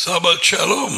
Shabbat Shalom.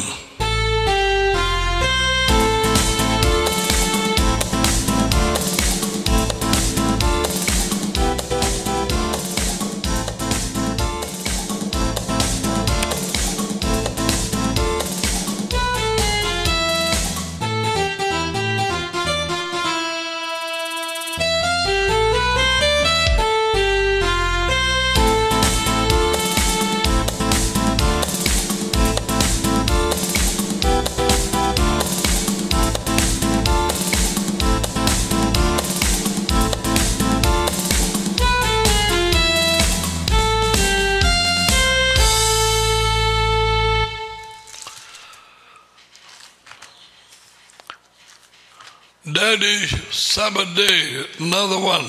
Daddy Sabbath day, another one.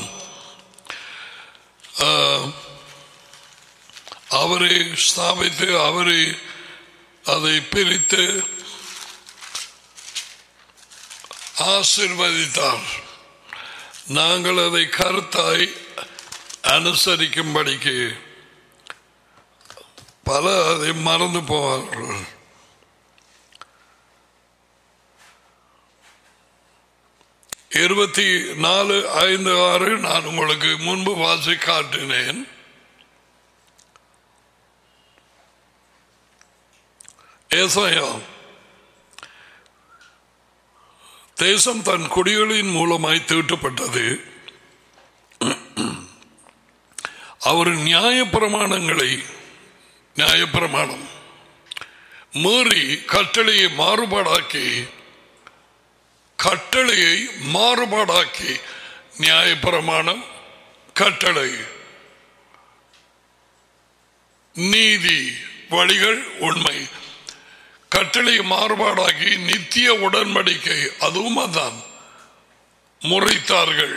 Uh, அவரை ஸ்தாபித்து அவரை அதை பிரித்து ஆசிர்வதித்தார் நாங்கள் அதை கருத்தாய் அனுசரிக்கும்படிக்கு பல அதை மறந்து போவார்கள் இருபத்தி நாலு ஐந்து ஆறு நான் உங்களுக்கு முன்பு வாசி காட்டினேன் ஏசாயா தேசம் தன் குடிகளின் மூலமாய் தீட்டப்பட்டது அவர் நியாயப்பிரமாணங்களை நியாயப்பிரமாணம் மீறி கட்டளையை மாறுபாடாக்கி கட்டளையை மாறுபாடாக்கி நியாயப்பிரமாணம் கட்டளை நீதி வழிகள் உண்மை கட்டளை மாறுபாடாகி நித்திய உடன்படிக்கை அதுவும் அதான் முறைத்தார்கள்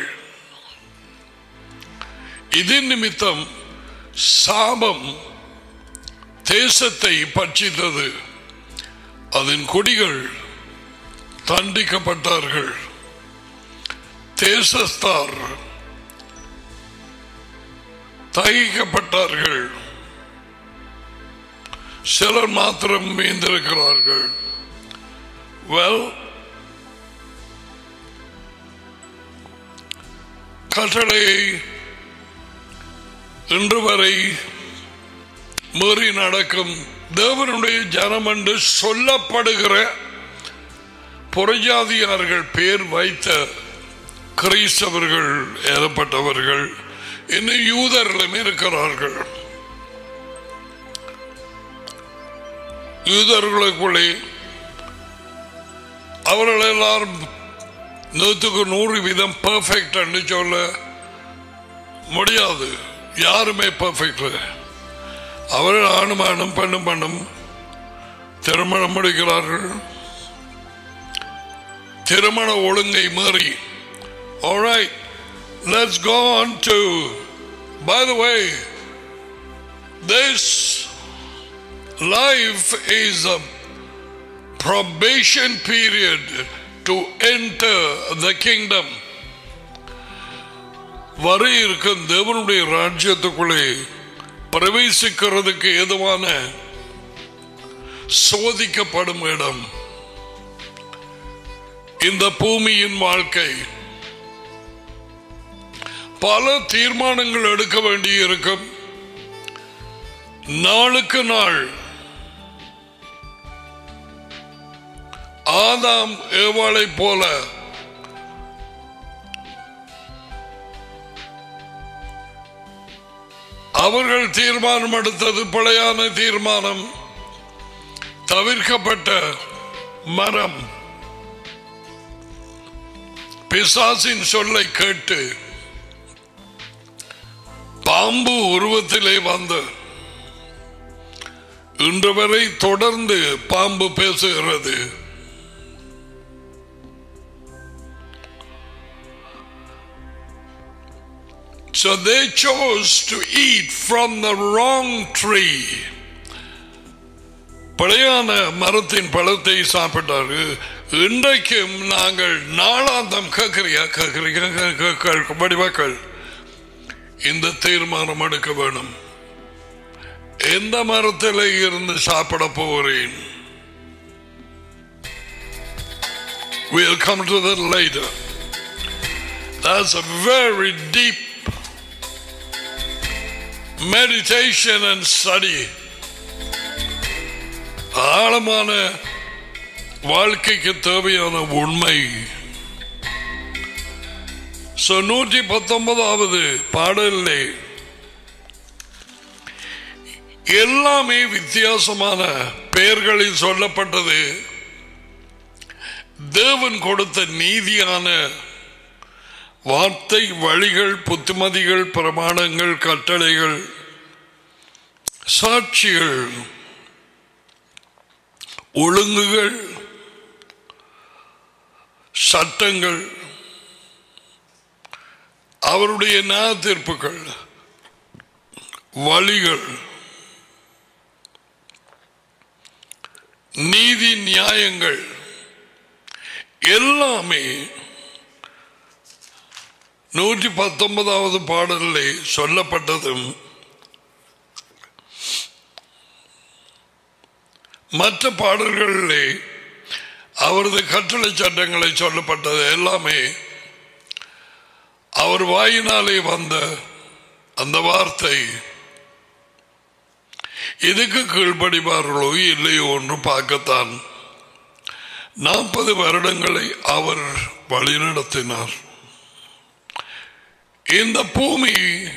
இதன் நிமித்தம் சாபம் தேசத்தை பட்சித்தது அதன் கொடிகள் தண்டிக்கப்பட்டார்கள் தேசஸ்தார் தகிக்கப்பட்டார்கள் சிலர் மாத்திரம் மீந்திருக்கிறார்கள் வெல் கட்டளையை இன்று வரை மீறி நடக்கும் தேவனுடைய ஜனம் என்று சொல்லப்படுகிற புறஜாதியார்கள் பேர் வைத்த கிறிஸ்தவர்கள் ஏறப்பட்டவர்கள் இன்னும் யூதர்களும் இருக்கிறார்கள் யூதர்களுக்குள்ளே அவர்கள் எல்லாரும் நூற்றுக்கு நூறு வீதம் பர்ஃபெக்ட் என்று சொல்ல முடியாது யாருமே பர்ஃபெக்ட் அவர்கள் ஆணும் ஆணும் பெண்ணும் பெண்ணும் திருமணம் முடிக்கிறார்கள் திருமண ஒழுங்கை மீறி alright let's go on to by the way this life is a probation period to enter the kingdom வர இருக்கும் தேவனுடைய ராஜ்யத்துக்குள்ளே பிரவேசிக்கிறதுக்கு ஏதுவான சோதிக்கப்படும் இடம் இந்த பூமியின் வாழ்க்கை பல தீர்மானங்கள் எடுக்க வேண்டி இருக்கும் நாளுக்கு நாள் ஆதாம் ஏவாளை போல அவர்கள் தீர்மானம் எடுத்தது பிழையான தீர்மானம் தவிர்க்கப்பட்ட மரம் பிசாசின் சொல்லை கேட்டு பாம்பு உருவத்திலே வந்து இன்று வரை தொடர்ந்து பாம்பு பேசுகிறது So they chose to eat from the wrong tree. பழையான மரத்தின் பழத்தை சாப்பிட்டாரு இன்றைக்கும் நாங்கள் நாளாந்தம் கேட்கிறியா கேட்கிறீங்க வடிவாக்கள் இந்த தீர்மானம் எடுக்க வேணும் எந்த மரத்தில் இருந்து சாப்பிட போகிறேன் We'll come to that later. That's a very deep meditation and study. ஆழமான வாழ்க்கைக்கு தேவையான உண்மை So, நூற்றி பத்தொன்பதாவது பாடலே எல்லாமே வித்தியாசமான பெயர்களில் சொல்லப்பட்டது தேவன் கொடுத்த நீதியான வார்த்தை வழிகள் புத்திமதிகள் பிரமாணங்கள் கட்டளைகள் சாட்சிகள் ஒழுங்குகள் சட்டங்கள் அவருடைய நியாய தீர்ப்புகள் வழிகள் நீதி நியாயங்கள் எல்லாமே நூற்றி பத்தொன்பதாவது பாடலில் சொல்லப்பட்டதும் மற்ற பாடல்களிலே அவரது கட்டளை சட்டங்களை சொல்லப்பட்டது எல்லாமே அவர் வாயினாலே வந்த அந்த வார்த்தை இதுக்கு கீழ்ப்படிவார்களோ இல்லையோ என்று பார்க்கத்தான் நாற்பது வருடங்களை அவர் வழிநடத்தினார் இந்த பூமி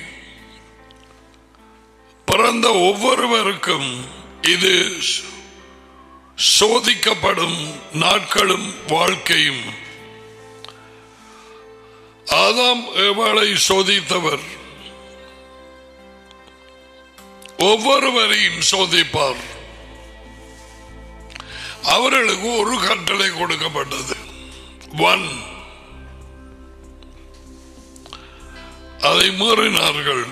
பிறந்த ஒவ்வொருவருக்கும் இது சோதிக்கப்படும் நாட்களும் வாழ்க்கையும் ஆதாம் எவளை சோதித்தவர் ஒவ்வொருவரையும் சோதிப்பார் அவர்களுக்கு ஒரு கட்டளை கொடுக்கப்பட்டது ஒன் அதை மீறினார்கள்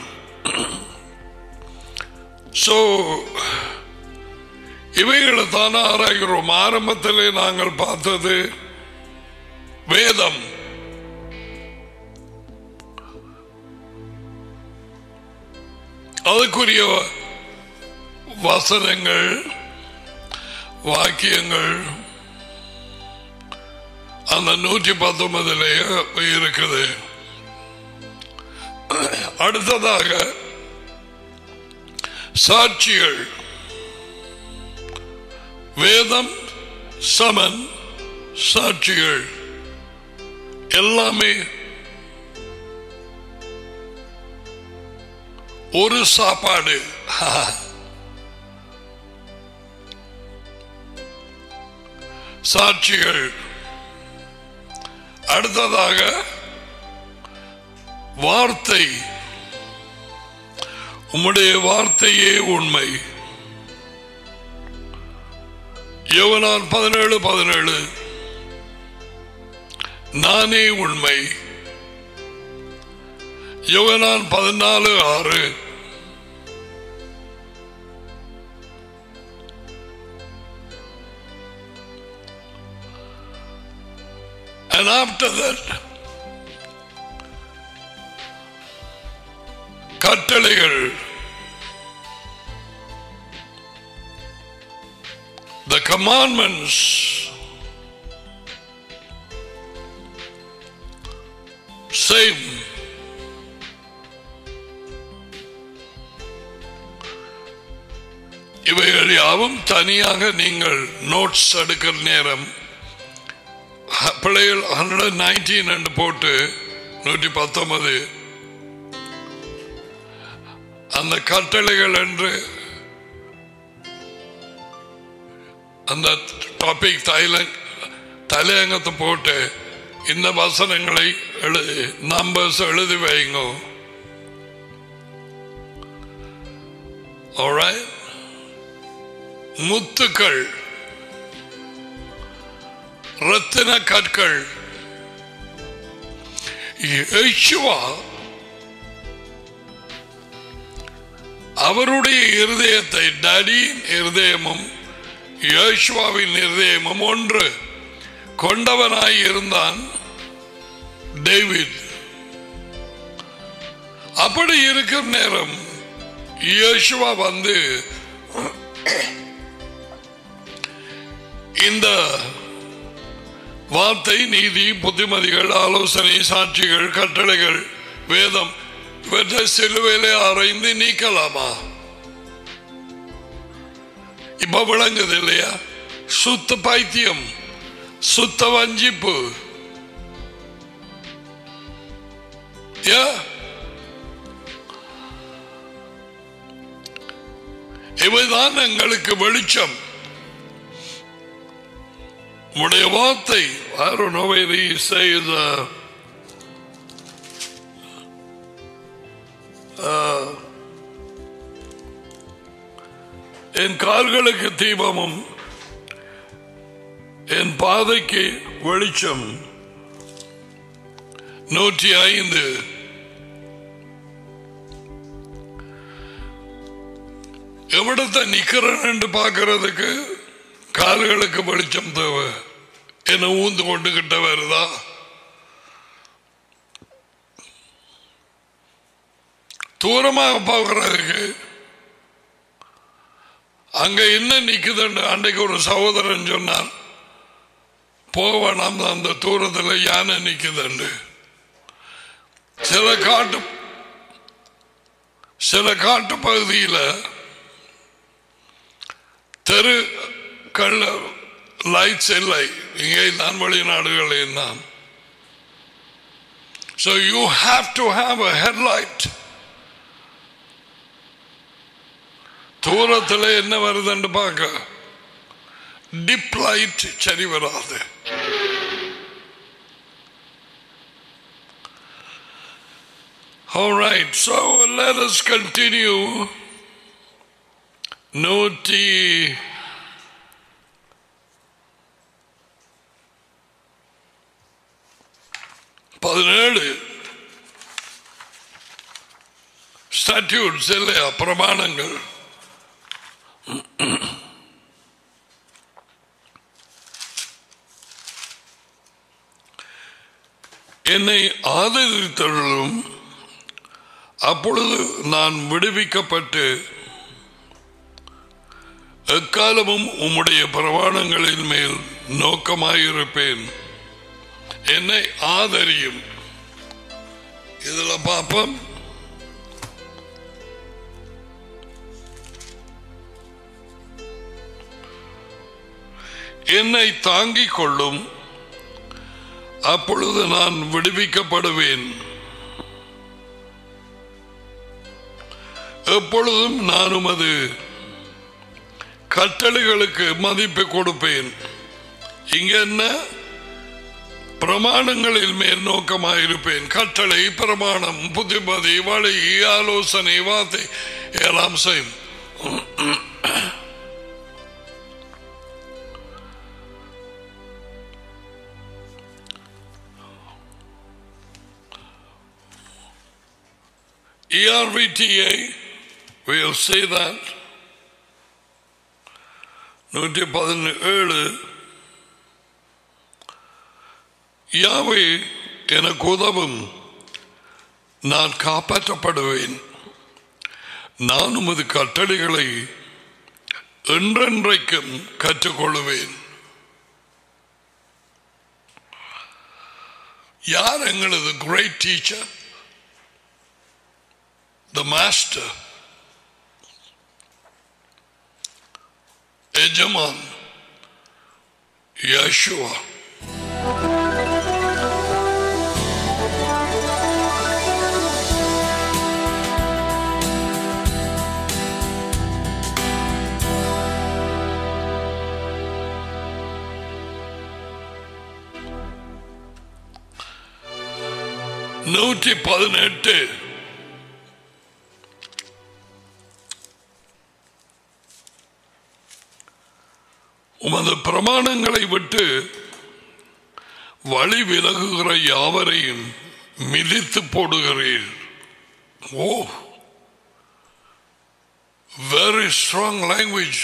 சோ இவைகளை தான் ஆராய்கிறோம் ஆரம்பத்திலே நாங்கள் பார்த்தது வேதம் அதுக்குரிய வசனங்கள் வாக்கியங்கள் அந்த நூற்றி பத்தொன்பதுல இருக்குது அடுத்ததாக சாட்சிகள் வேதம் சமன் சாட்சிகள் எல்லாமே ஒரு சாப்பாடு சாட்சிகள் அடுத்ததாக வார்த்தை உம்முடைய வார்த்தையே உண்மை யோவனான் பதினேழு பதினேழு நானே உண்மை யோகனான் பதினாலு ஆறு And after that, கட்டளைகள் the commandments same இவைகள் யாவும் தனியாக நீங்கள் நோட்ஸ் எடுக்கிற நேரம் பிள்ளைகள் ஹண்ட்ரட் நைன்டீன் என்று போட்டு நூற்றி பத்தொன்பது அந்த கட்டளைகள் என்று அந்த டாபிக் தைல தலையங்கத்தை போட்டு இந்த வசனங்களை எழுதி நம்பர்ஸ் எழுதி வைங்க Alright? முத்துக்கள் ரத்தின கற்கள் யேசுவா அவருடைய இருதயத்தை டடியின் இருதயமும் யோசுவாவின் இருதயமும் ஒன்று கொண்டவனாய் இருந்தான் டேவிட் அப்படி இருக்கும் நேரம் யோசுவா வந்து இந்த வார்த்தை நீதி புத்திமதிகள் ஆலோசனை சாட்சிகள் கட்டளைகள் வேதம் இவற்றை சிலுவையிலே அறைந்து நீக்கலாமா இப்ப விளங்குது இல்லையா சுத்த பைத்தியம் சுத்த வஞ்சிப்பு Yeah. இவைதான் எங்களுக்கு வெளிச்சம் உடைய வார்த்தை I don't know whether he says uh, uh, என் கால்களுக்கு தீபமும் என் பாதைக்கு வெளிச்சம் நூற்றி ஐந்து எவிடத்தை நிக்கிறேன் என்று பார்க்கறதுக்கு கால்களுக்கு வெளிச்சம் தேவை என்ன ஊந்து கொண்டு கிட்ட வருதா தூரமாக பார்க்கறதுக்கு அங்க என்ன நிக்குதுன்னு அன்றைக்கு ஒரு சகோதரன் சொன்னார் போக வேணாம் அந்த தூரத்தில் யானை நிக்குதுண்டு சில காட்டு சில காட்டு பகுதியில் தெரு கள்ள லைட்ஸ் இல்லை இங்கே தான் வெளிநாடுகளில் தான் So you have to have a headlight. தூரத்தில் என்ன வருதுன்னு பார்க்க டிப் லைட் சரி வராது All right, so let us continue. நூற்றி பதினேழு ஸ்டாட்யூட்ஸ் இல்லையா பிரமாணங்கள் என்னை ஆதரித்தவர்களும் அப்பொழுது நான் விடுவிக்கப்பட்டு எக்காலமும் உம்முடைய பிரமாணங்களின் மேல் நோக்கமாயிருப்பேன் என்னை ஆதரியும் இதுல பார்ப்போம் என்னை தாங்கிக் கொள்ளும் அப்பொழுது நான் விடுவிக்கப்படுவேன் எப்பொழுதும் நான் உமது கட்டளைகளுக்கு மதிப்பு கொடுப்பேன் இங்க என்ன பிரமாணங்களில் மேல் நோக்கமாயிருப்பேன் கட்டளை பிரமாணம் புத்திமதி வழி ஆலோசனை வார்த்தை எல்லாம் செய்யும் ERVTA, we'll say that. நூற்றி பதினேழு யாவை எனக்கு உதவும் நான் காப்பாற்றப்படுவேன் நான் உமது கட்டளைகளை என்றென்றைக்கும் கற்றுக்கொள்வேன் யார் எங்களது great teacher the master, Ejaman, Yeshua. நூற்றி பதினெட்டு உமது பிரமாணங்களை விட்டு வழி விலகுகிற யாவரையும் மிதித்து போடுகிறீர் oh very strong language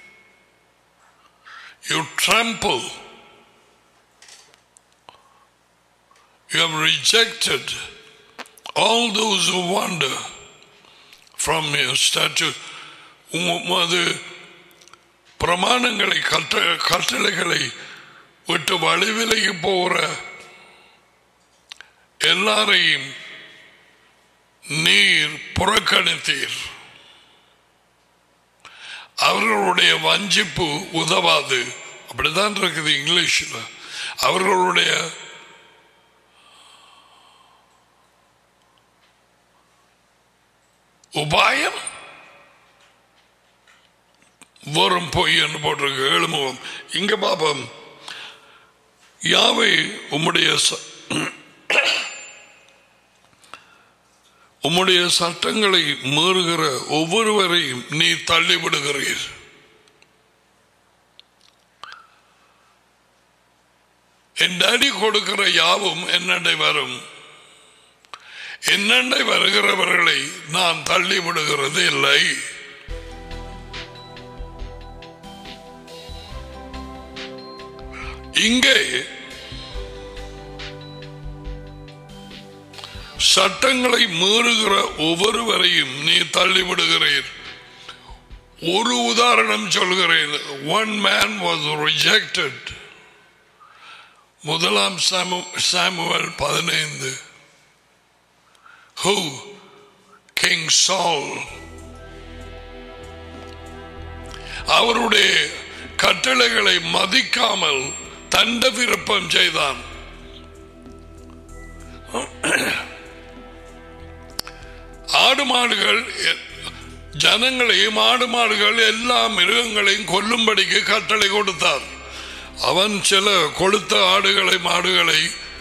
you trample you have rejected all those who wander from your statute உமது பிரமாணங்களை கட்ட கட்டளைகளை விட்டு வழிவிலகி போகிற எல்லாரையும் நீர் புறக்கணித்தீர் அவர்களுடைய வஞ்சிப்பு உதவாது அப்படிதான் இருக்குது இங்கிலீஷில் அவர்களுடைய உபாயம் வரும் பொய் என்று போட்டிருக்கு எழுமுகம் இங்க பாப்போம் யாவை உம்முடைய ச- உம்முடைய சட்டங்களை மீறுகிற ஒவ்வொருவரையும் நீ தள்ளிவிடுகிறீர் என் அடி கொடுக்கிற யாவும் என்னண்டை வரும் என்னண்டை வருகிறவர்களை நான் தள்ளி விடுகிறது இல்லை இங்கே சட்டங்களை மீறுகிற ஒவ்வொருவரையும் நீ தள்ளிவிடுகிறீர் ஒரு உதாரணம் சொல்கிறேன் ஒன் மேன் வாஸ் ரிஜெக்டட் முதலாம் சாமு சாமுவல் பதினைந்து ஹூ கிங் சால் அவருடைய கட்டளைகளை மதிக்காமல் தண்ட விருப்பம் செய்தான் ஆடு மாடுகள் எ- ஜனங்களையும் ஆடு மாடுகள் எல்லா மிருகங்களையும் கொல்லும்படிக்கு கட்டளை கொடுத்தார் அவன் சில கொளுத்த ஆடுகளை மாடுகளை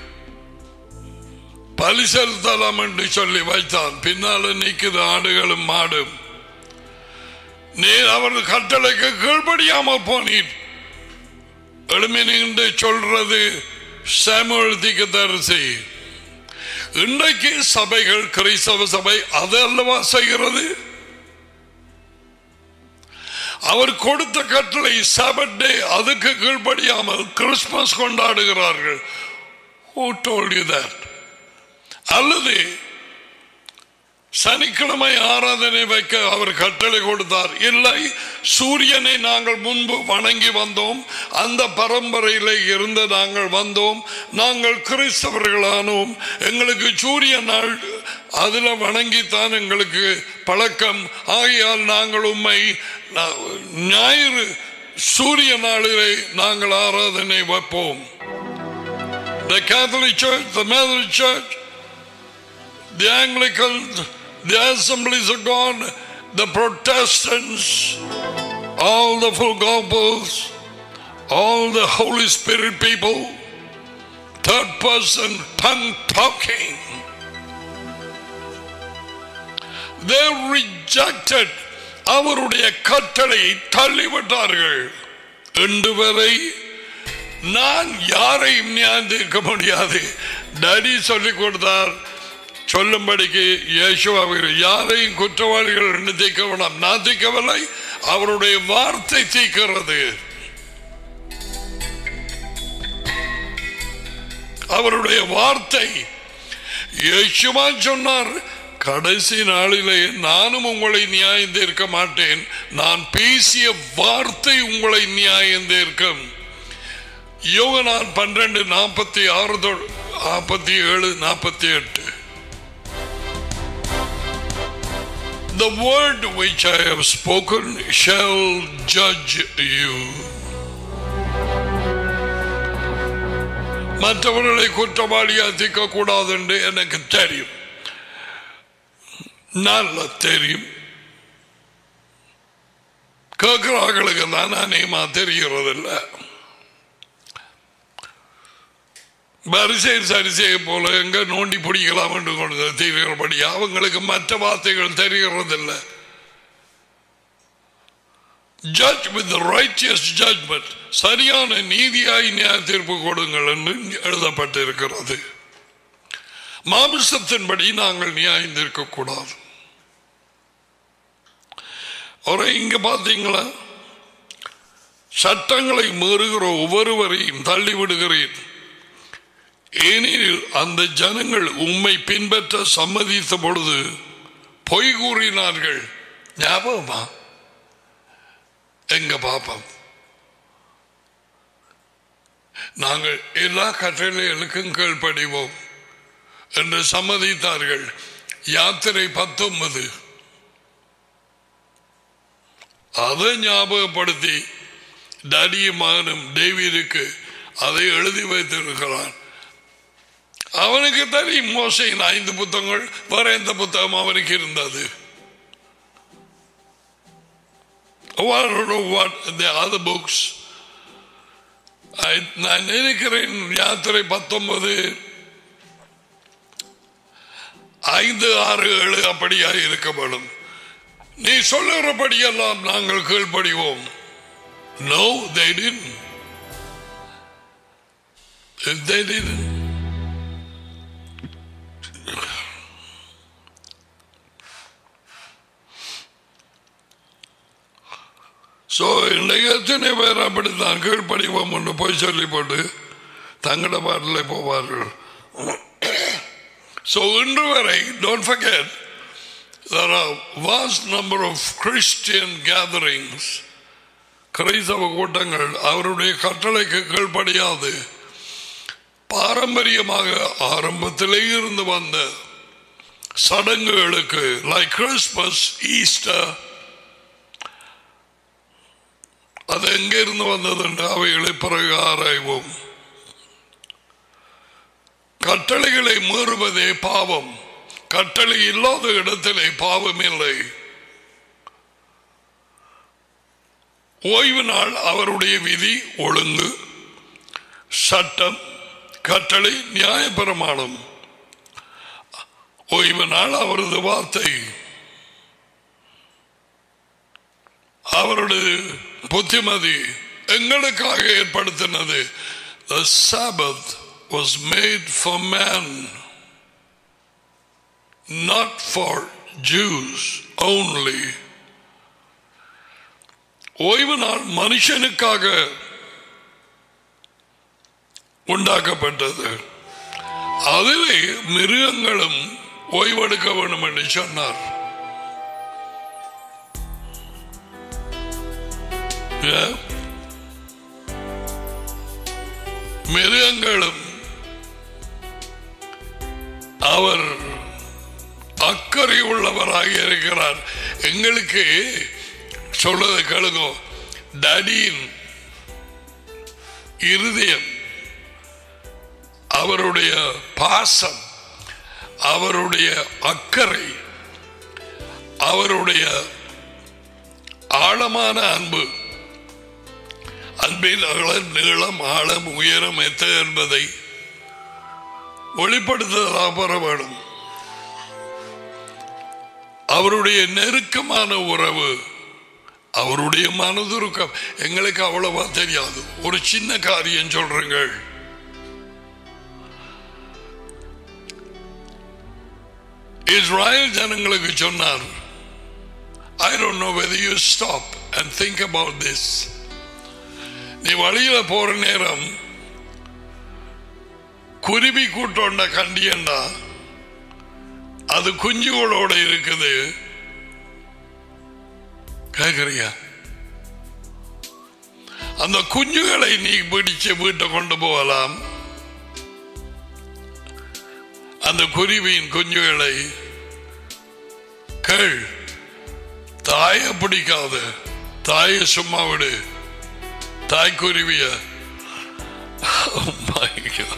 பலி செலுத்தலாம் என்று சொல்லி வைத்தான் பின்னால நிற்குது ஆடுகளும் மாடும் நீ அவர் கட்டளைக்கு கீழ்படியாமல் போனீர் எழுமினின்று சொல்றது சாமுவல் தரிசி இன்றைக்கு சபைகள் கிறிஸ்தவ சபை அது அல்லவா செய்கிறது அவர் கொடுத்த கட்டளை சாபட் டே அதுக்கு கீழ்படியாமல் கிறிஸ்துமஸ் கொண்டாடுகிறார்கள் Who told you that? அல்லது சனிக்கிழமை ஆராதனை வைக்க அவர் கட்டளை கொடுத்தார் இல்லை சூரியனை நாங்கள் முன்பு வணங்கி வந்தோம் அந்த பரம்பரையில் இருந்து நாங்கள் வந்தோம் நாங்கள் கிறிஸ்தவர்களானோம் எங்களுக்கு சூரிய நாள் அதில் வணங்கித்தான் எங்களுக்கு பழக்கம் ஆகையால் நாங்கள் உண்மை ஞாயிறு சூரிய நாளிலே நாங்கள் ஆராதனை வைப்போம் The Catholic Church, the Methodist Church, the Anglicans, the Assemblies of God, the Protestants, all the full gospels, all the Holy Spirit people, third person tongue talking. They rejected அவருடைய கட்டளை தள்ளிவிட்டார்கள் இன்று வரை நான் யாரையும் நியாயந்திருக்க முடியாது டடி சொல்லிக் கொடுத்தார் சொல்லும்படிக்கு இயேசுவாவில் யாரையும் குற்றவாளிகள் என்று தீர்க்க வேண்டாம் நான் தீர்க்கவில்லை அவருடைய வார்த்தை தீர்க்கிறது அவருடைய வார்த்தை இயேசுவா சொன்னார் கடைசி நாளிலே நானும் உங்களை நியாயம் தீர்க்க மாட்டேன் நான் பேசிய வார்த்தை உங்களை நியாயம் தீர்க்கும் யோகனான் பன்னிரண்டு நாற்பத்தி ஆறு நாற்பத்தி ஏழு நாற்பத்தி எட்டு The word which I have spoken shall judge you. மற்றவர்களை குற்றவாளியாத்திக்க கூடாது என்று எனக்கு தெரியும் நல்ல தெரியும் கேட்கிறார்களுக்கு தான் அநேகமா தெரிகிறதில்லை வரிசை சரிசையை போல எங்க நோண்டி பிடிக்கலாம் என்று கொண்டு தெரிகிறபடி அவங்களுக்கு மற்ற வார்த்தைகள் தெரிகிறதில்லை ஜட்ஜ் வித் ரைச்சியஸ் ஜட்மெண்ட் சரியான நீதியாய் நியாய தீர்ப்பு கொடுங்கள் என்று எழுதப்பட்டிருக்கிறது மாமிசத்தின்படி நாங்கள் நியாயம் தீர்க்கக்கூடாது ஒரு இங்க பார்த்தீங்களா சட்டங்களை மீறுகிற ஒவ்வொருவரையும் தள்ளிவிடுகிறேன் ஏனெனில் அந்த ஜனங்கள் உண்மை பின்பற்ற சம்மதித்த பொழுது பொய் கூறினார்கள் ஞாபகமா எங்க பாப்போம் நாங்கள் எல்லா கட்டளைகளுக்கும் கீழ்ப்படிவோம் என்று சம்மதித்தார்கள் யாத்திரை பத்தொன்பது அதை ஞாபகப்படுத்தி டடியும் மகனும் டேவிடுக்கு அதை எழுதி வைத்திருக்கிறான் அவனுக்கு தெரியும் மோசையின் ஐந்து புத்தகங்கள் வேற எந்த புத்தகம் அவனுக்கு இருந்தது I don't know what the other books. I- நான் நினைக்கிறேன் யாத்திரை பத்தொன்பது ஐந்து ஆறு ஏழு அப்படியா இருக்கப்படும் நீ சொல்லுகிறபடியெல்லாம் நாங்கள் கீழ்ப்படிவோம் no they didn't if they didn't so இன்றைக்கு எத்தனை பேர் அப்படித்தான் கீழ்ப்படிவோம் என்று போய் சொல்லி போட்டு தங்கட பாட்டில் போவார்கள் ஸோ இன்று வரை don't forget there are vast number of Christian gatherings கிரைஸ்தவ கூட்டங்கள் அவருடைய கட்டளைக்கு கீழ்ப்படியாது பாரம்பரியமாக ஆரம்பத்திலே இருந்து வந்த சடங்குகளுக்கு லைக் கிறிஸ்மஸ் ஈஸ்டர் அது எங்கிருந்து வந்தது என்று அவைகளை பிறகு ஆராய்வோம் கட்டளைகளை மீறுவதே பாவம் கட்டளை இல்லாத இடத்திலே பாவம் இல்லை ஓய்வு நாள் அவருடைய விதி ஒழுங்கு சட்டம் கட்டளை நியாயப்பிரமாணம் ஓய்வு நாள் அவரது வார்த்தை அவருடைய புத்திமதி எங்களுக்காக ஏற்படுத்தினது The Sabbath was made for man, not for Jews only. ஓய்வு நாள் மனுஷனுக்காக உண்டாக்கப்பட்டது அதிலே மிருகங்களும் ஓய்வெடுக்க வேண்டும் என்று சொன்னார் Yeah. மிருகங்களும் அவர் அக்கறை உள்ளவராக இருக்கிறார் எங்களுக்கு சொல்றதை கேளுங்க டடியின் இருதயம் அவருடைய பாசம் அவருடைய அக்கறை அவருடைய ஆழமான அன்பு அன்பின் அகலம் நீளம் ஆழம் உயரம் எத்த என்பதை வெளிப்படுத்துதலாக பெற வேண்டும் அவருடைய நெருக்கமான உறவு அவருடைய மனதுருக்கம் எங்களுக்கு அவ்வளவா தெரியாது ஒரு சின்ன காரியம் சொல்றீங்கள் இஸ்ராயல் ஜனங்களுக்கு சொன்னார் I don't know whether you stop and think about this. நீ வழியில போற நேரம் குருவி கூட்டோண்ட கண்டியண்டா அது குஞ்சுகளோட இருக்குது கேக்குறியா அந்த குஞ்சுகளை நீ பிடிச்சு வீட்டை கொண்டு போகலாம் அந்த குருவியின் குஞ்சுகளை கேள் தாய பிடிக்காத தாய சும்மா விடு தாய் குருவிய Oh my God.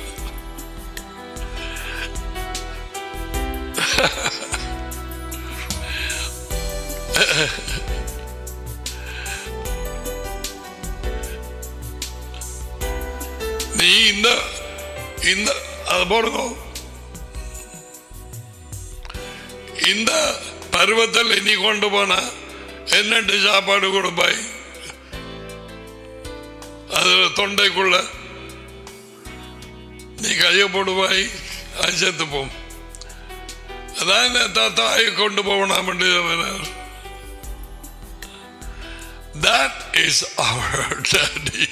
நீ இந்த இந்த அது போடுங்க இந்த பருவத்தில் நீ கொண்டு போன என்னட்டு சாப்பாடு கொடுப்பாய் அது தொண்டைக்குள்ள நீ கையை போடுவாய் அது செத்துப்போம் அதான் இந்த தா- தாயை கொண்டு போகணும் That is our daddy.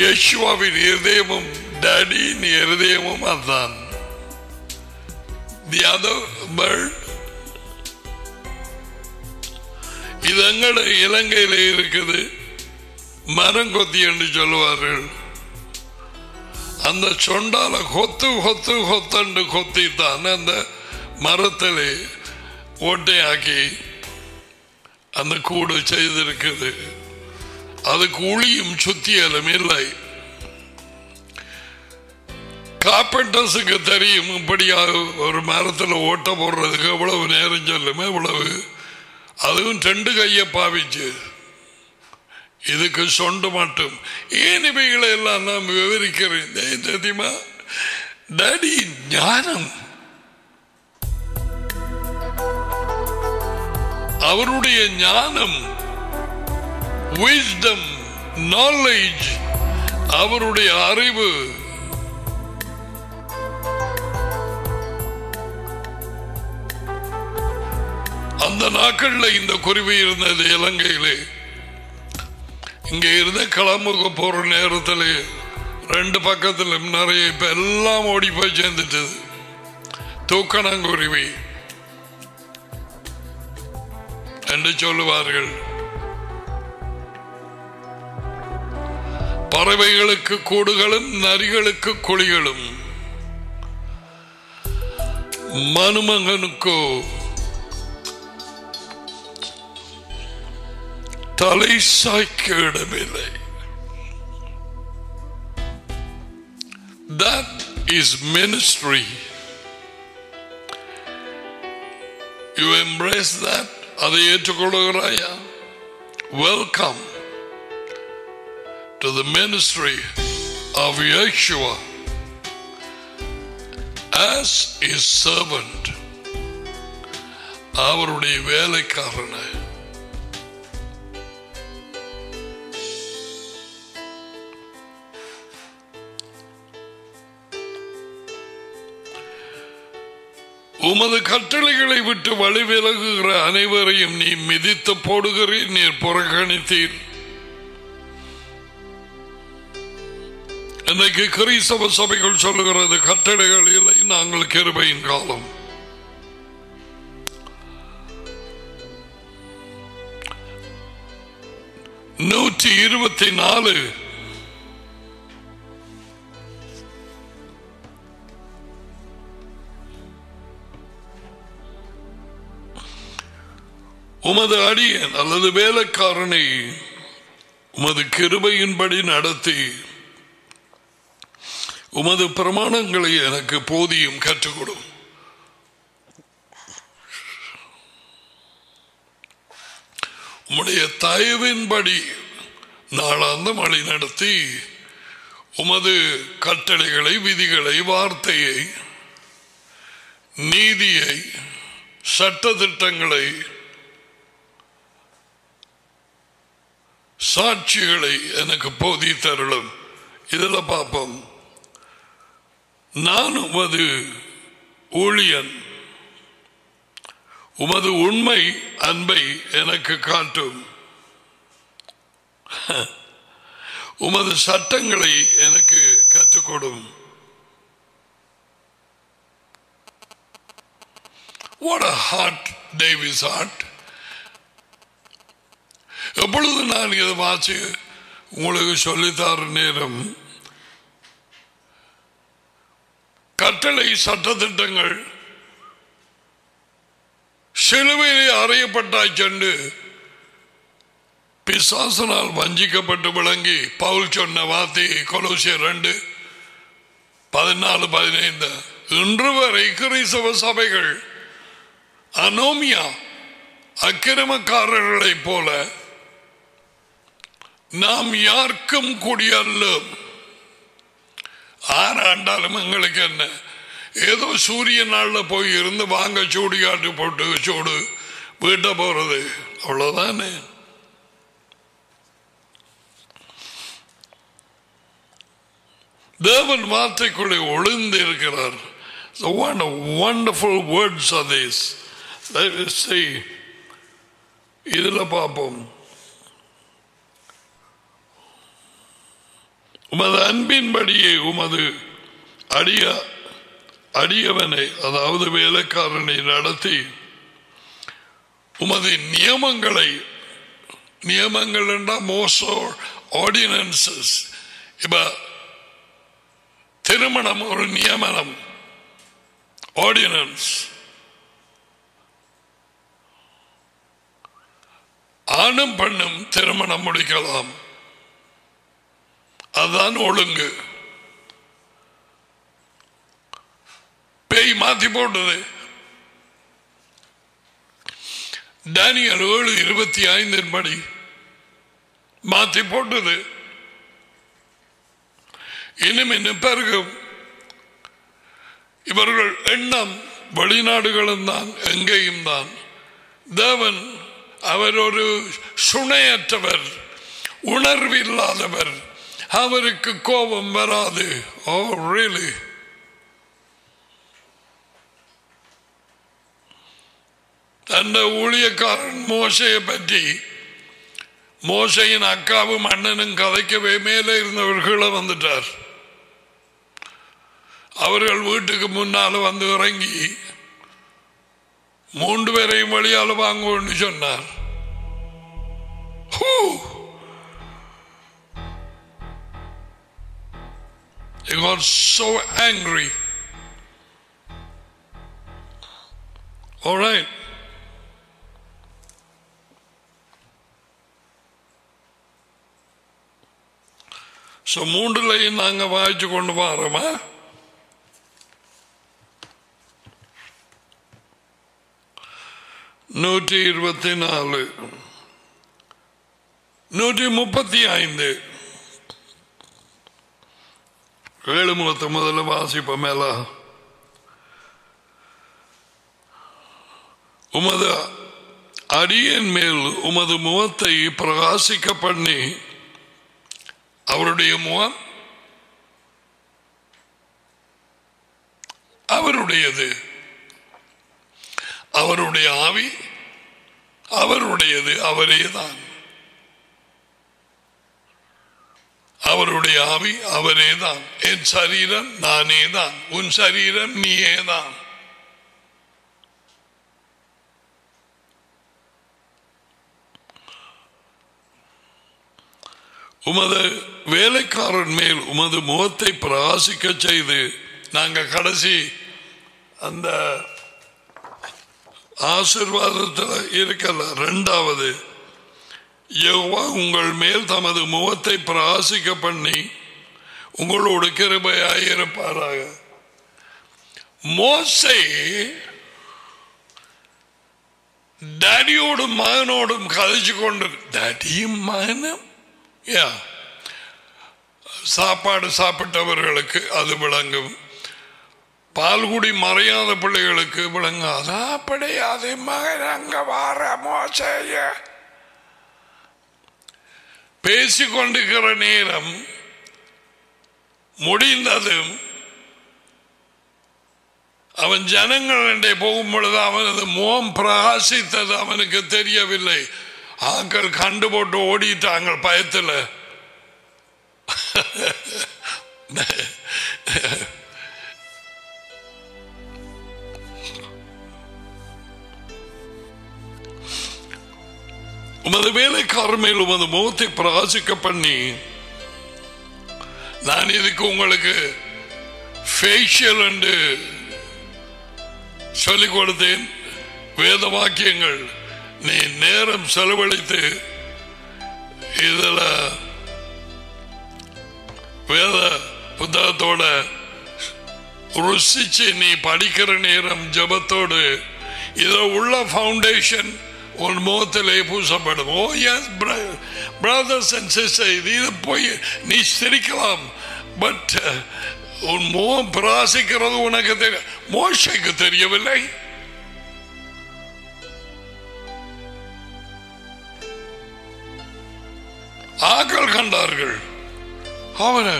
யேசுவாவின் இருதயமும் டேடியின் இருதயமும் அதுதான் தி அதர் பேர்ட் இது எங்கட இலங்கையில இருக்குது மரங்கொத்தி என்று சொல்லுவார்கள் அந்த சொண்டால கொத்து கொத்து கொத்தண்டு கொத்தி தான் அந்த மரத்திலே ஓட்டையாக்கி அந்த கூடு செய்திருக்குது அதுக்கு உளியும் சுத்தியலும் இல்லை கார்பெண்டர்ஸுக்கு தெரியும் இப்படியாக ஒரு மரத்தில் ஓட்ட போடுறதுக்கு எவ்வளவு நேரம் சொல்லுமே இவ்வளவு அதுவும் ரெண்டு கையை பாவிச்சு இதுக்கு சொண்டு மட்டும் ஏன் இவைகளை எல்லாம் நான் விவரிக்கிறேன் ஏன் தெரியுமா டாடி ஞானம் அவருடைய ஞானம் விஸ்டம் நாலேஜ் அவருடைய அறிவு அந்த நாட்கள்ல இந்த குருவி இருந்தது இலங்கையிலே இங்க இருந்த கிளம்புக்கு போற நேரத்தில் ரெண்டு பக்கத்திலும் நிறைய இப்ப எல்லாம் ஓடி போய் சேர்ந்துட்டது தூக்கணங்குருவி என்று சொல்லுவார்கள் பறவைகளுக்கு கூடுகளும் நரிகளுக்கு குழிகளும் மனுமகனுக்கோ தலை சாய்க்க இடமில்லை That is ministry. You embrace that? அதை ஏற்றுக்கொள்கிறாயா welcome to the ministry of Yeshua as his servant அவருடைய வேலைக்காரனை உமது கட்டளைகளை விட்டு வழி விலகுகிற அனைவரையும் நீ மிதித்து போடுகிறீர் நீர் புறக்கணித்தீர் இன்றைக்கு கிறிஸ்தவ சபைகள் சொல்லுகிறது கட்டளைகள் இல்லை நாங்கள் கிருபையின் காலம் நூற்றி இருபத்தி நாலு உமது அடியன் அல்லது வேலைக்காரனை உமது கிருபையின்படி நடத்தி உமது பிரமாணங்களை எனக்கு போதியும் கற்றுக் கொடும் உம்முடைய தயவின்படி நாளாந்த மழை நடத்தி உமது கட்டளைகளை விதிகளை வார்த்தையை நீதியை சட்ட திட்டங்களை சாட்சிகளை எனக்கு போதி தருளும் இதில் பார்ப்போம் நான் உமது ஊழியன் உமது உண்மை அன்பை எனக்கு காட்டும் உமது சட்டங்களை எனக்கு கற்றுக்கொடும் What a heart, David's heart. எப்பொழுது நான் இதை வாசி உங்களுக்கு சொல்லித்தார நேரம் கட்டளை சட்டத்திட்டங்கள் சிலுவையிலே அறையப்பட்டாய் சென்று பிசாசனால் வஞ்சிக்கப்பட்டு விளங்கி பவுல் சொன்ன வார்த்தையை கொலோசியர் ரெண்டு பதினாலு பதினைந்து இன்று வரை கிறிஸ்தவ சபைகள் அனோமியா அக்கிரமக்காரர்களைப் போல நாம் யாருக்கும் குடியல்லும் ஆறாண்டாலும் எங்களுக்கு என்ன ஏதோ சூரிய நாள்ல போய் இருந்து வாங்க சூடி காட்டு போட்டு சூடு வீட்டை போறது அவ்வளவுதானே தேவன் வார்த்தைக்குள்ளே ஒளிந்து இருக்கிறார் So what a wonderful words are these. Let us see. இதில் பார்ப்போம் உமது அன்பின்படியே உமது அடிய அடியவனை அதாவது வேலைக்காரனை நடத்தி உமது நியமங்களை நியமங்கள் என்றால் மோசோ ஆர்டினன்சஸ் இப்ப திருமணம் ஒரு நியமனம் ஆர்டினன்ஸ் ஆணும் பெண்ணும் திருமணம் முடிக்கலாம் அதுதான் ஒழுங்கு பேய் மாத்தி போட்டது டேனியல் ஏழு இருபத்தி ஐந்தின் படி மாத்தி போட்டது இன்னும் இன்னும் பெருகும் இவர்கள் எண்ணம் வெளிநாடுகளும் தான் எங்கேயும் தான் தேவன் அவர் ஒரு சுணையற்றவர் உணர்வில்லாதவர் அவருக்கு கோபம் வராது ஓ ரியலி அந்த ஊழியக்காரன் மோசையை பற்றி மோசையின் அக்காவும் அண்ணனும் கதைக்கவே மேலே இருந்தவர்கள வந்துட்டார் அவர்கள் வீட்டுக்கு முன்னால வந்து இறங்கி மூன்று பேரையும் வழியால் வாங்குவோன்னு சொன்னார் Whew. He got so angry. All right. So மூன்றுலையும் நாங்கள் வாய்ச்சி கொண்டு வரோமா நூற்றி இருபத்தி நாலு நூற்றி முப்பத்தி ஐந்து ஏழு முகத்தை முதல்ல வாசிப்போம் மேல உமது அடியன் மேல் உமது முகத்தை பிரகாசிக்க பண்ணி அவருடைய முகம் அவருடையது அவருடைய ஆவி அவருடையது அவரே தான் அவருடைய ஆவி அவரே தான் என் சரீரம் நானே தான் உன் சரீரம் நீயே தான் உமது வேலைக்காரன் மேல் உமது முகத்தை பிரகாசிக்க செய்து நாங்கள் கடைசி அந்த ஆசிர்வாதத்தில் இருக்கல ரெண்டாவது யெகோவா உங்கள் மேல் தமது முகத்தை பிரகாசிக்க பண்ணி உங்களோடு கிருபையாயிருப்பாராக மோசை டாடியோடும் மகனோடும் கதைச்சு கொண்டு டாடியும் மகனும் யா சாப்பாடு சாப்பிட்டவர்களுக்கு அது விளங்கும் பால்குடி மறையாத பிள்ளைகளுக்கு விளங்காது அப்படி அது மகன் அங்க வார மோசைய பேசிக்கொண்டிருக்கிற நேரம் முடிந்ததும் அவன் ஜனங்களிடே போகும் பொழுது அவனது முகம் பிரகாசித்தது அவனுக்கு தெரியவில்லை ஆக்கள் கண்டு போட்டு ஓடிட்டாங்க பயத்தில் உமது வேலைக்காரர் மேல் உமது முகத்தை பிரகாசிக்க பண்ணி நான் இதுக்கு உங்களுக்கு ஃபேஷியல் என்று சொல்லிக் கொடுத்தேன் வேத வாக்கியங்கள் நீ நேரம் செலவழித்து இதில் வேத புத்தகத்தோட ருசிச்சு நீ படிக்கிற நேரம் ஜபத்தோடு இதை உள்ள ஃபவுண்டேஷன் உன் முகத்திலே பூசப்படும் oh yes brothers and sister இது இது போய் நீ சிரிக்கலாம் பட் உன் முகம் பிராசிக்கிறது உனக்கு தெரிய மோஷைக்கு தெரியவில்லை ஆக்கள் கண்டார்கள் அவரை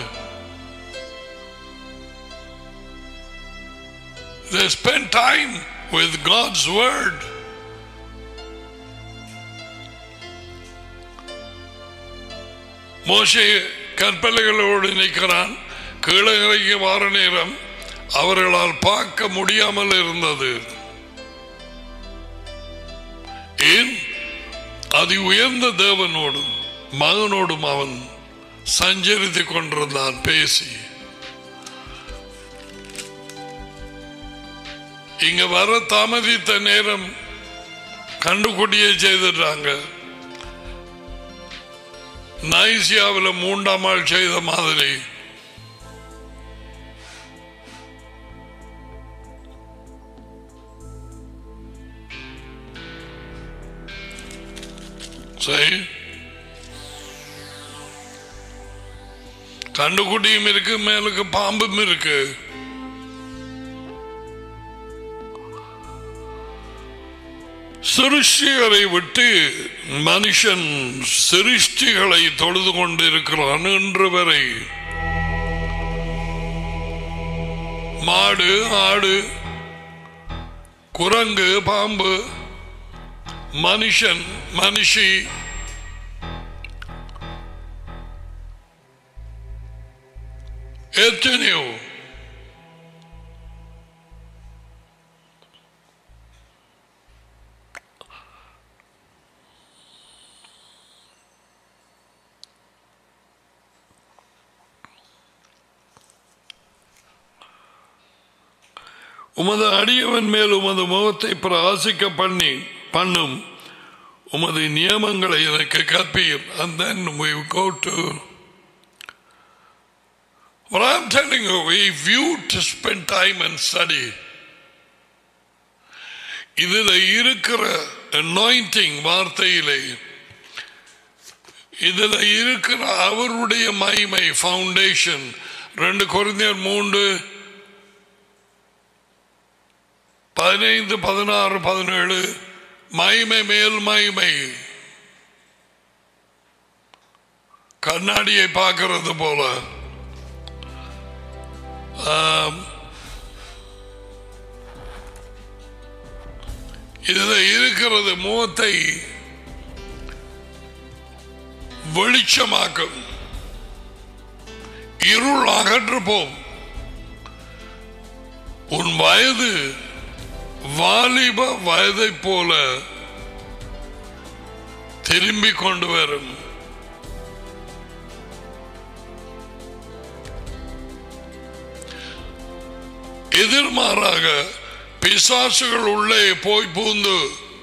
They spend time with God's word. மோசே கற்பலைகளோடு நிற்கிறான் கீழே இறங்கி வார நேரம் அவர்களால் பார்க்க முடியாமல் இருந்தது ஏன் அதி உயர்ந்த தேவனோடும் மகனோடும் அவன் சஞ்சரித்துக் கொண்டிருந்தான் பேசி இங்க வர தாமதித்த நேரம் கண்டுக்குட்டியை செய்துட்டாங்க நைசியாவில் மூன்றாம் ஆள் செய்த மாதிரி சரி கண்டுக்குட்டியும் இருக்கு மேலுக்கு பாம்பும் இருக்கு சிருஷ்டிகளை விட்டு மனுஷன் சிருஷ்டிகளை தொழுது கொண்டிருக்கிறான் இன்று வரை மாடு ஆடு குரங்கு பாம்பு மனுஷன் மனுஷி எத்தனையோ உமது அடியவன் மேல் உமது முகத்தை பிரகாசிக்க பண்ணி பண்ணும் உமது நியமங்களை எனக்கு கற்பீர் and then we go to what I'm telling you if you to spend time and study இதுல இருக்கிற anointing வார்த்தையிலே இதுல இருக்கிற அவருடைய மகிமை ஃபவுண்டேஷன் ரெண்டு குறைந்தர் மூன்று பதினைந்து பதினாறு பதினேழு மகிமை மேல் மகிமை கண்ணாடியை பார்க்கிறது போல ஆம். இதுல இருக்கிறது முகத்தை வெளிச்சமாக்கும் இருள் அகன்று போம் உன் வயது வாலிப வயதை போல திரும்பிக் கொண்டு வரும் எதிர்மாறாக பிசாசுகள் உள்ளே போய் பூந்து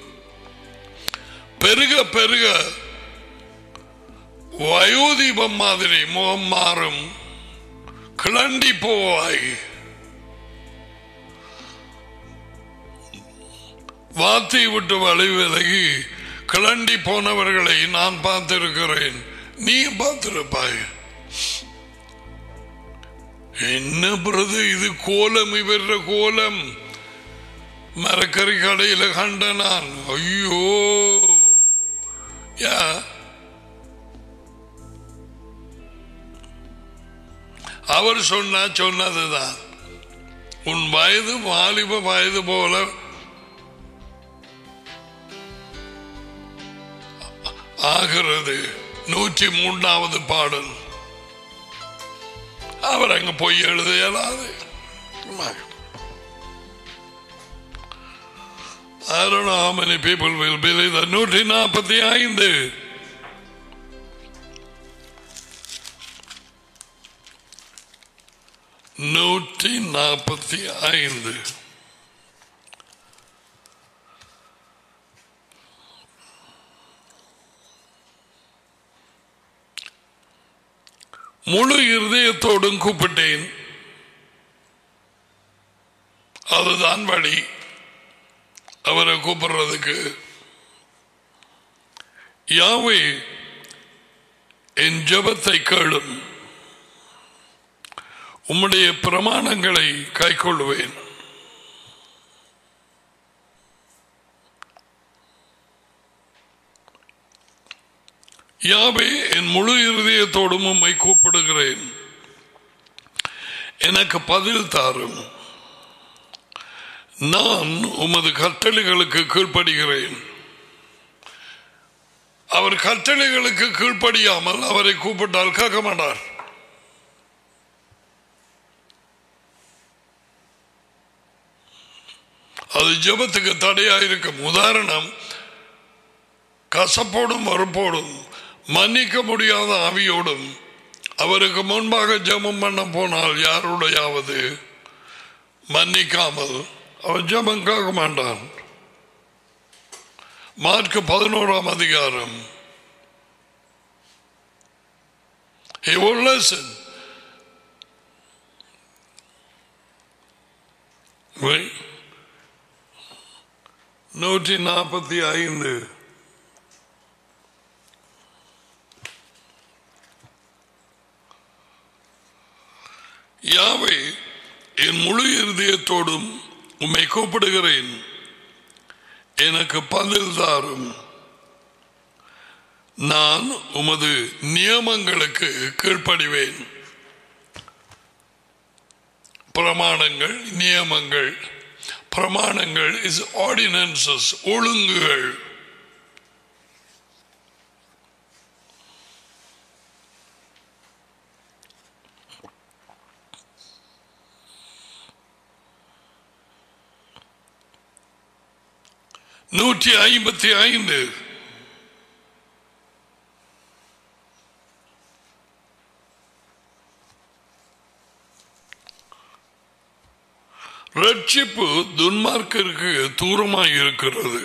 பெருக பெருக வயோதீபம் மாதிரி முகம் மாறும் கிளண்டி போவாய் வார்த்தை விட்டு வழி விலகி கிளண்டி போனவர்களை நான் பார்த்திருக்கிறேன் நீ பார்த்திருப்பாய் என்ன பிரது இது கோலம் இவர கோலம் மரக்கறி கடையில கண்ட நான் ஐயோ யா அவர் சொன்னா சொன்னதுதான் உன் வயது வாலிப வயது போல ஆகிறது நூற்றி மூன்றாவது பாடல் அவர் அங்க போய் எழுத இயலாது I don't know how many people will believe that. நூற்றி நாற்பத்தி ஐந்து நூற்றி நாற்பத்தி ஐந்து முழு இருதயத்தோடும் கூப்பிட்டேன் அதுதான் வழி அவரை கூப்பிடுறதுக்கு யாவே என் ஜபத்தை கேளும் உம்முடைய பிரமாணங்களை கைக்கொள்வேன் யாவே என் முழு இருதயத்தோடும் உம்மை கூப்பிடுகிறேன் எனக்கு பதில் தாரும் நான் உமது கட்டளைகளுக்கு கீழ்ப்படுகிறேன் அவர் கட்டளைகளுக்கு கீழ்ப்படியாமல் அவரை கூப்பிட்டால் கேட்க மாட்டார் அது ஜெபத்துக்கு தடையா இருக்கும் உதாரணம் கசப்போடும் மறுப்போடும் மன்னிக்க முடியாத ஆவியோடும் அவருக்கு முன்பாக ஜெபம் பண்ண போனால் யாருடையாவது மன்னிக்காமல் அவன் ஜெபம் கேட்க மாட்டான் மார்க் பதினோராம் அதிகாரம் He will listen. Right? நூற்றி நாற்பத்தி ஐந்து யாவை என் முழு இருதயத்தோடும் உம்மை கூப்பிடுகிறேன் எனக்கு பதில் தாரும் நான் உமது நியமங்களுக்கு கீழ்ப்படிவேன் பிரமாணங்கள் நியமங்கள் பிரமாணங்கள் இஸ் ஆர்டினன்சஸ் ஒழுங்குகள் நூற்றி ஐம்பத்தி ஐந்து ரட்சிப்பு துன்மார்க்கிற்கு தூரமாய் இருக்கிறது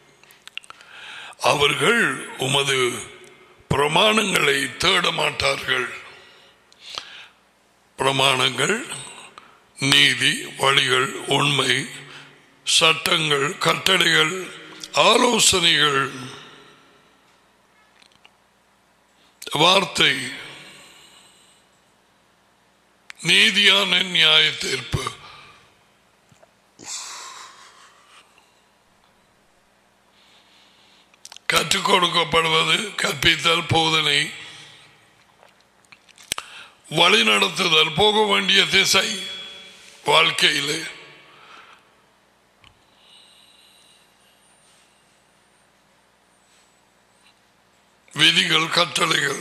அவர்கள் உமது பிரமாணங்களை தேட மாட்டார்கள் பிரமாணங்கள் நீதி வழிகள் உண்மை சட்டங்கள் கட்டளைகள் ஆலோசனைகள் வார்த்தை நீதியான நியாய தீர்ப்பு கற்றுக் கொடுக்கப்படுவது கற்பித்தல் போதனை வழி நடத்துதல் போக வேண்டிய திசை வாழ்க்கையிலே விதிகள் கட்டளைகள்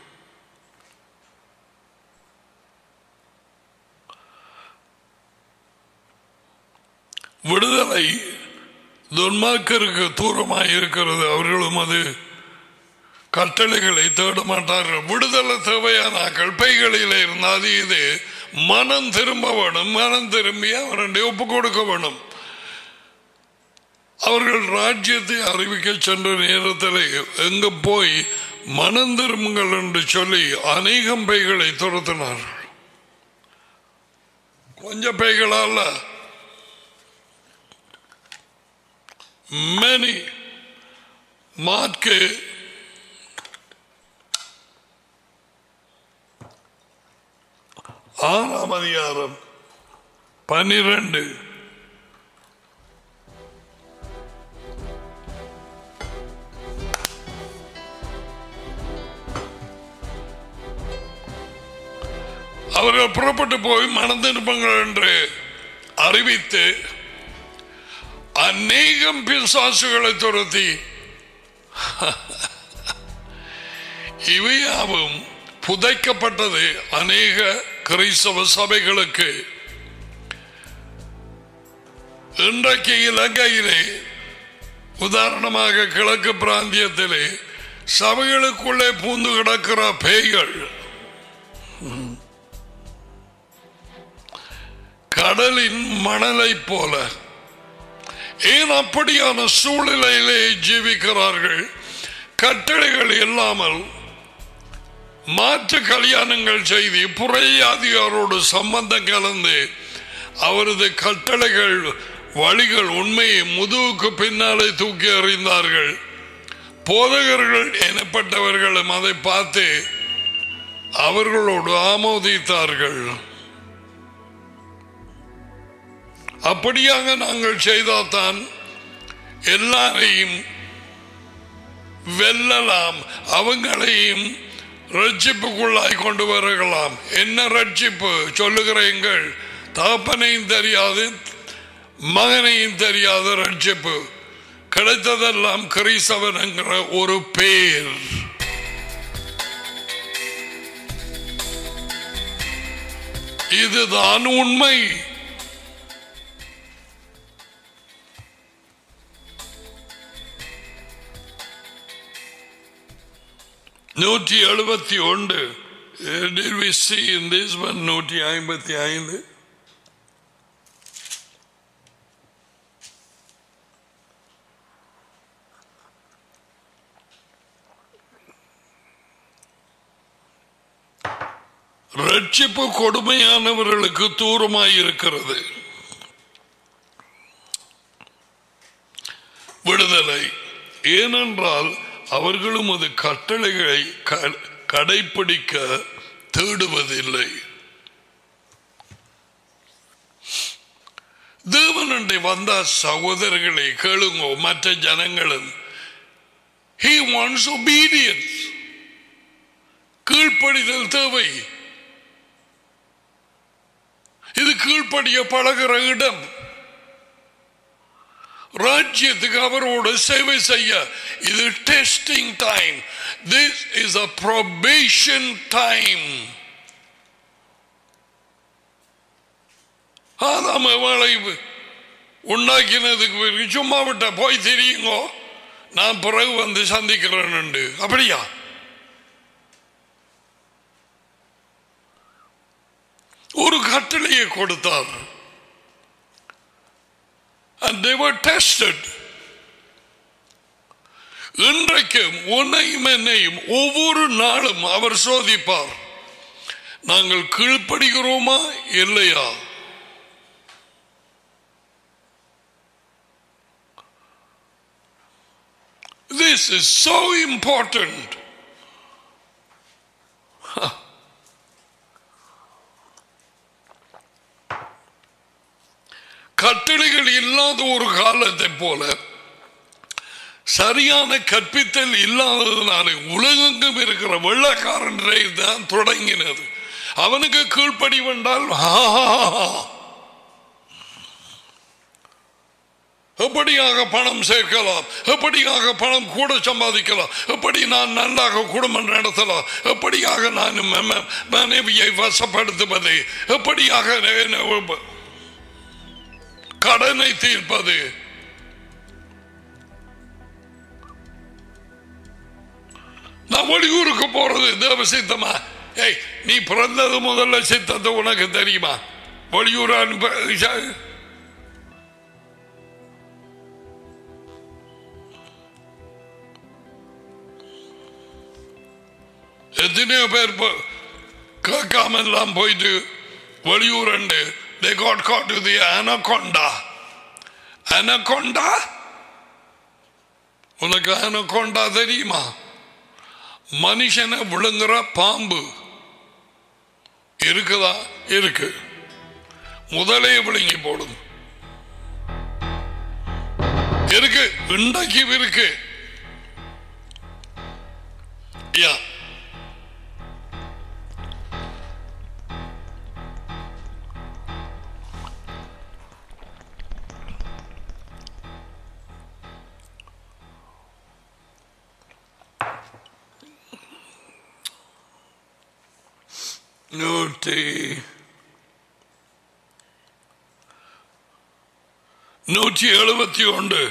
விடுதலை துன்மார்க்கருக்கு தூரமாக இருக்கிறது அவர்களும் அது கட்டளைகளை தேட மாட்டார்கள் விடுதலை தேவையானாக்கள் பைகளில் இருந்தால் இது மனம் திரும்ப வேணும் மனம் திரும்பி அவருடைய ஒப்பு கொடுக்க வேணும் அவர்கள் ராஜ்யத்தை அறிவிக்க சென்ற நேரத்தில் எங்க போய் மனம் திரும்புங்கள் என்று சொல்லி அநேகம் பைகளை துரத்தினார்கள் கொஞ்ச பைகளால many மார்க்கு ஆறாம் அதிகாரம் பன்னிரண்டு அவர்கள் புறப்பட்டு போய் மனந்திருப்பங்கள் என்று அறிவித்து அநேகம் பிசாசுகளை துரத்தி இவையாவும் புதைக்கப்பட்டது அநேக கிறிஸ்தவ சபைகளுக்கு இன்றைக்கு இலங்கையிலே உதாரணமாக கிழக்கு பிராந்தியத்திலே சபைகளுக்குள்ளே பூந்து கிடக்கிற பேய்கள் கடலின் மணலை போல ஏன் அப்படியான சூழ்நிலையிலே ஜீவிக்கிறார்கள் கட்டளைகள் இல்லாமல் மாற்று கல்யாணங்கள் செய்து புறையாதிகாரோடு சம்பந்தம் கலந்து அவரது கட்டளைகள் வழிகள் உண்மையை முதுகுக்கு பின்னாலே தூக்கி எறிந்தார்கள் போதகர்கள் எனப்பட்டவர்களும் அதை பார்த்து அவர்களோடு ஆமோதித்தார்கள் அப்படியாக நாங்கள் செய்தால்தான் எல்லாரையும் வெல்லலாம் அவங்களையும் ரட்சிப்புக்குள்ளாய் கொண்டு வரலாம் என்ன ரட்சிப்பு சொல்லுகிறீங்கள் தகப்பனையும் தெரியாது மகனையும் தெரியாத ரட்சிப்பு கிடைத்ததெல்லாம் கிறிஸ்தவன் என்கிற ஒரு பேர் இதுதான் உண்மை நூற்றி எழுபத்தி ஒன்று Did we see in this one நூற்றி ஐம்பத்தி ஐந்து ரட்சிப்பு கொடுமையானவர்களுக்கு தூரமாய் இருக்கிறது விடுதலை ஏனென்றால் அவர்களும் அது கட்டளைகளை க- கடைப்பிடிக்க தேடுவதில்லை தேவனுடைய வந்த சகோதரர்களை கேளுங்கோ மற்ற ஜனங்களும் he wants obedience கீழ்ப்படிதல் தேவை இது கீழ்ப்படிய பழகிற இடம் ராஜ்யத்துக்கு அவரோடு சேவை செய்ய இது testing time this is a probation time ஆதாம வேலை உண்டாக்கினதுக்கு பிறகு சும்மா விட்ட போய் தெரியுங்கோ நான் பிறகு வந்து சந்திக்கிறேன் அப்படியா ஒரு கட்டளையை கொடுத்தார் and they were tested இன்றைக்கும் உன்னையும் என்னையும் ஒவ்வொரு நாளும் அவர் சோதிப்பார் நாங்கள் கீழ்ப்படுகிறோமா இல்லையா This is so important. கட்டளைகள் இல்லாத ஒரு காலத்தை போல சரியான கற்பித்தல் இல்லாததுனால உலகெங்கும் இருக்கிற வெள்ளக்காரன் தான் தொடங்கினது அவனுக்கு கீழ்ப்படி வந்தால் எப்படியாக பணம் சேர்க்கலாம் எப்படியாக பணம் கூட சம்பாதிக்கலாம் எப்படி நான் நன்றாக குடும்பம் நடத்தலாம் எப்படியாக நான் ம- மனைவியை வசப்படுத்துவது எப்படியாக ந- கடனை தீர்ப்பது நான் வெளியூருக்கு போறது தேவ சித்தமா ஏய் நீ பிறந்தது முதல்ல சித்தத்தை உனக்கு தெரியுமா வெளியூர் அனுப்ப எத்தனையோ பேர் போ- கேட்காம எல்லாம் போயிட்டு வெளியூர் they got caught with the anaconda anaconda உனக்கு anaconda தெரியுமா மனுஷனை விழுங்குற பாம்பு இருக்குதா இருக்கு முதலே விழுங்கி போடும் இருக்கு இன்றைக்கு இருக்கு யா நூற்றி நூற்றி எழுபத்தி ஒன்று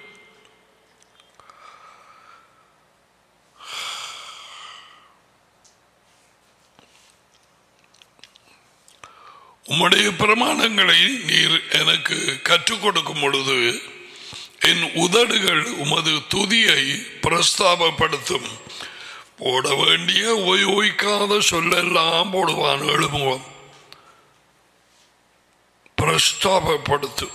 உம்முடைய பிரமாணங்களை நீர் எனக்கு கற்றுக் கொடுக்கும் பொழுது என் உதடுகள் உமது துதியை பிரஸ்தாபப்படுத்தும் போட வேண்டிய ஓய் ஓய்க்காத சொல்லெல்லாம் போடுவான் எழுமுகம் பிரஸ்தாபப்படுத்தும்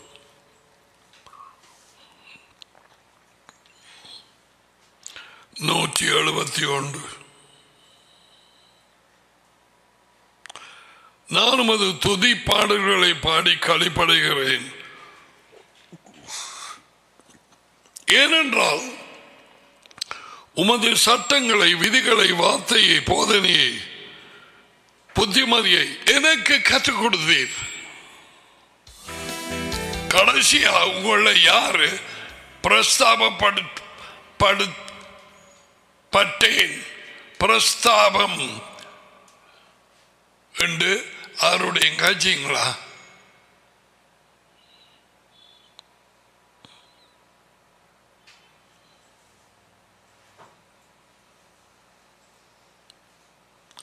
நூற்றி எழுபத்தி ஒன்று நான் உமது துதி பாடல்களை பாடி களிப்படைகிறேன் ஏனென்றால் உமது சட்டங்களை விதிகளை வார்த்தையை போதனையை புத்திமதியை எனக்கு கற்றுக் கொடுத்தீர் கடைசியா உங்களை யாரு பிரஸ்தாபப்படு படு- பட்டேன் பிரஸ்தாபம் என்று அவருடைய காட்சிங்களா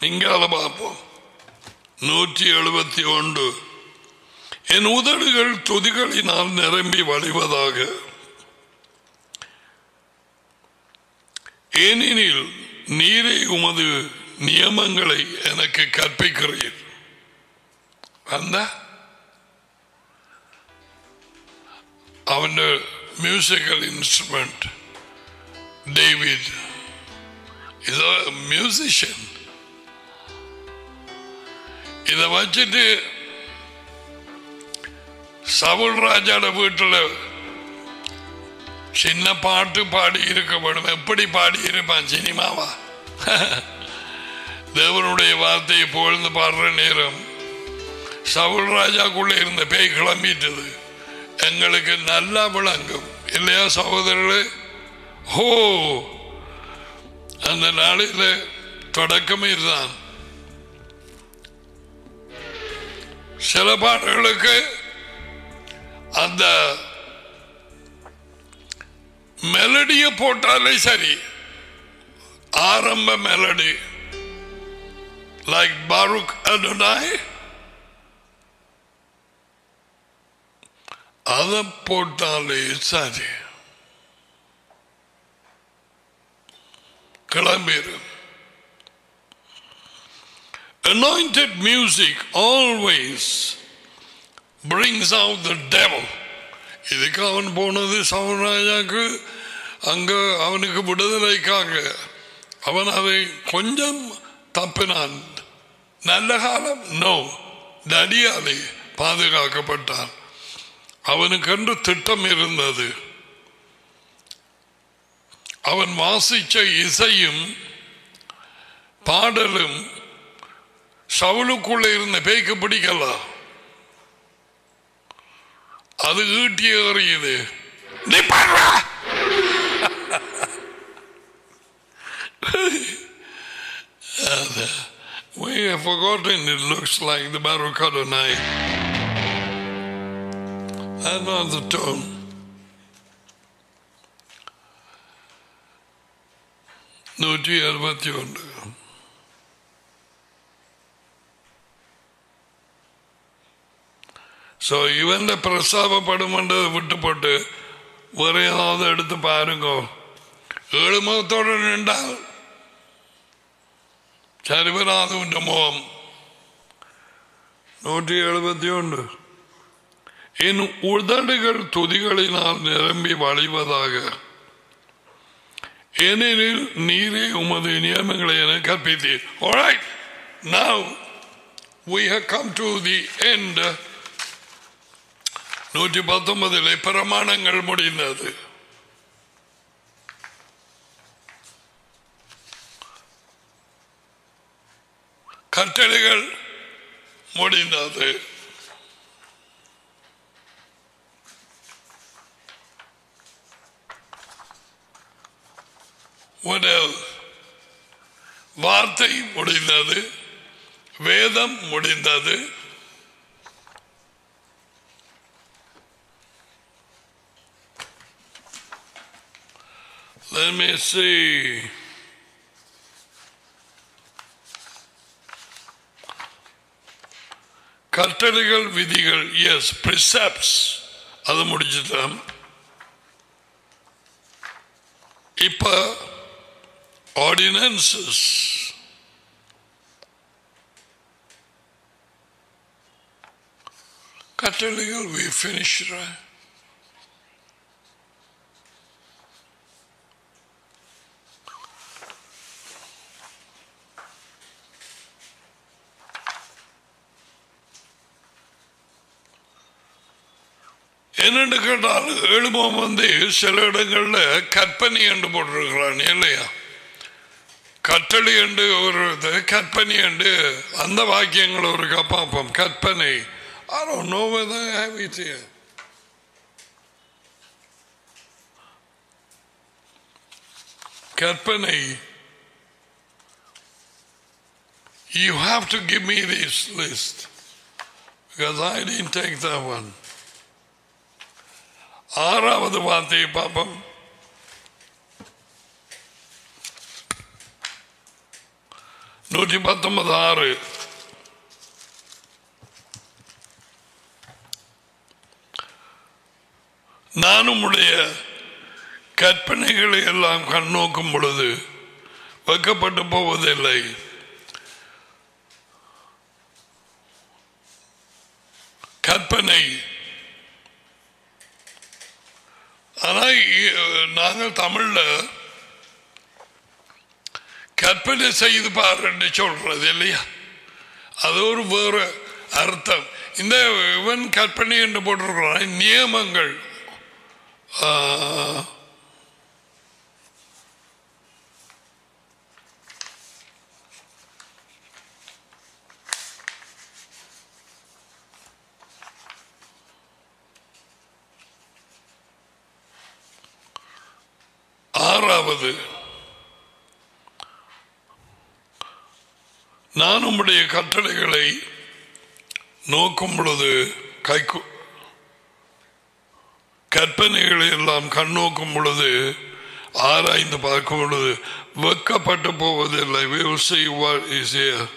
இங்கால பார்ப்போம் நூற்றி எழுபத்தி ஒன்று என் உதடுகள் துதிகளினால் நிரம்பி வழிவதாக ஏனெனில் நீரை உமது நியமங்களை எனக்கு கற்பிக்கிறீர் அந்த അവന്റെ മ്യൂസിക്കൽ ഇൻസ്ട്രുമെന്റ് ഡേവിഡ് ഇത് മ്യൂസിഷ്യൻ இதை வச்சுட்டு சவுல் ராஜாட வீட்டில் சின்ன பாட்டு பாடி இருக்கப்படும் எப்படி பாடி இருப்பான் சினிமாவா தேவனுடைய வார்த்தையை புகழ்ந்து பாடுற நேரம் சவுல் ராஜாக்குள்ள இருந்த பேய் கிளம்பிட்டது எங்களுக்கு நல்லா விளங்கும் இல்லையா சகோதரர்களே ஹோ அந்த நாளில் தொடக்கமே இதுதான் சில பாடல்களுக்கு அந்த மெலடியை போட்டாலே சரி ஆரம்ப மெலடி லைக் பாருக் அதுனாய் அதை போட்டாலே சரி கிளம்பிடும் Anointed music always brings out the devil. இதுக்கு அவன் போனது சவராஜாக்கு அங்க அவனுக்கு விடுதலைக்காக அவன் அதை கொஞ்சம் தப்பினான் நல்ல காலம் நோ நடியாலே பாதுகாக்கப்பட்டான் அவனுக்கென்று திட்டம் இருந்தது அவன் வாசிச்ச இசையும் பாடலும் சவுளுக்குள்ள இருந்த பேய்க்கு பிடிக்கல அது ஈட்டி எறியுது நீ பாடுறா We have forgotten it looks like the Barracuda night. That's not the tone. நூற்றி அறுபத்தி ஒன்று ஸோ இவன் பிரசாபப்படுமன்றதை விட்டு போட்டு வேற ஏதாவது எடுத்து பாருங்க ஏழு முகத்தோடு நின்றால் சரிவராத முகம் நூற்றி எழுபத்தி ஒன்று என் உதடுகள் துதிகளினால் நிரம்பி வழிவதாக ஏனெனில் நீரே உமது நியமங்களை என கற்பித்தீர் Alright, now we have come to the end நூற்றி பத்தொன்பதிலே பிரமாணங்கள் முடிந்தது கட்டளைகள் முடிந்தது What else? வார்த்தை முடிந்தது வேதம் முடிந்தது Let me see. கட்டளைகள் விதிகள் எஸ் பிரிசப்ஸ் அது முடிச்சுட்டோம் இப்ப ஆர்டினன்சஸ் கட்டளைகள் we finished right? என்னென்று கேட்டால் எழுபம் வந்து சில இடங்கள்ல கற்பனை என்று போட்டிருக்கிறான் இல்லையா கட்டளை என்று ஒரு இது கற்பனை என்று அந்த வாக்கியங்கள் ஒரு பார்ப்போம் கற்பனை I don't know whether I have it here. கற்பனை You have to give me this list because I didn't take that one. ஆறாவது வார்த்தையை பார்ப்போம் நூற்றி பத்தொன்பது ஆறு நானும் உடைய கற்பனைகளை எல்லாம் கண்ணோக்கும் பொழுது வைக்கப்பட்டு போவதில்லை கற்பனை ஆனால் நாங்கள் தமிழ்ல கற்பனை செய்து பாருன்னு சொல்றது இல்லையா அது ஒரு வேறு அர்த்தம் இந்த இவன் கற்பனை என்று போட்டிருக்கிறான் நியமங்கள் ஆ, ஆறாவது நான் உம்முடைய கட்டளைகளை நோக்கும் பொழுது கைக்கு கற்பனைகளை எல்லாம் கண்ணோக்கும் பொழுது ஆராய்ந்து பார்க்கும் பொழுது வெக்கப்பட்டு போவதில்லை We will see what is here.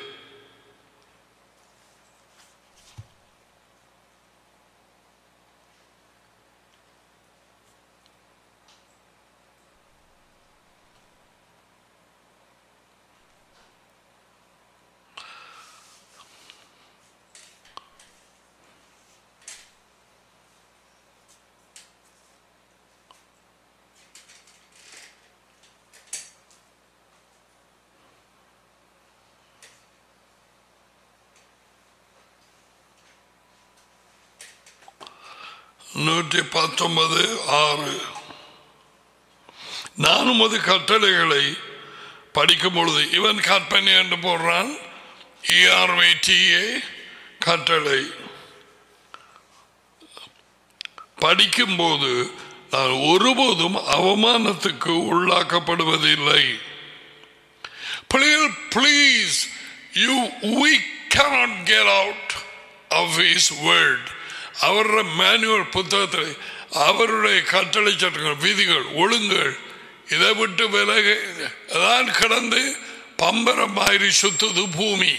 நூற்றி பத்தொன்பது ஆறு நான் உமது கட்டளைகளை படிக்கும் பொழுது இவன் கற்பனை என்று போடுறான் இஆர்வைடிஏ கட்டளை படிக்கும்போது நான் ஒருபோதும் அவமானத்துக்கு உள்ளாக்கப்படுவதில்லை Please, please, you, we cannot get out of his word. அவருடைய மேனுவல் புத்தகத்தில் அவருடைய கட்டளை சட்டங்கள் விதிகள் ஒழுங்குகள் இதை விட்டு விலக அதான் கிடந்து பம்பரம் மாதிரி சுத்துது பூமி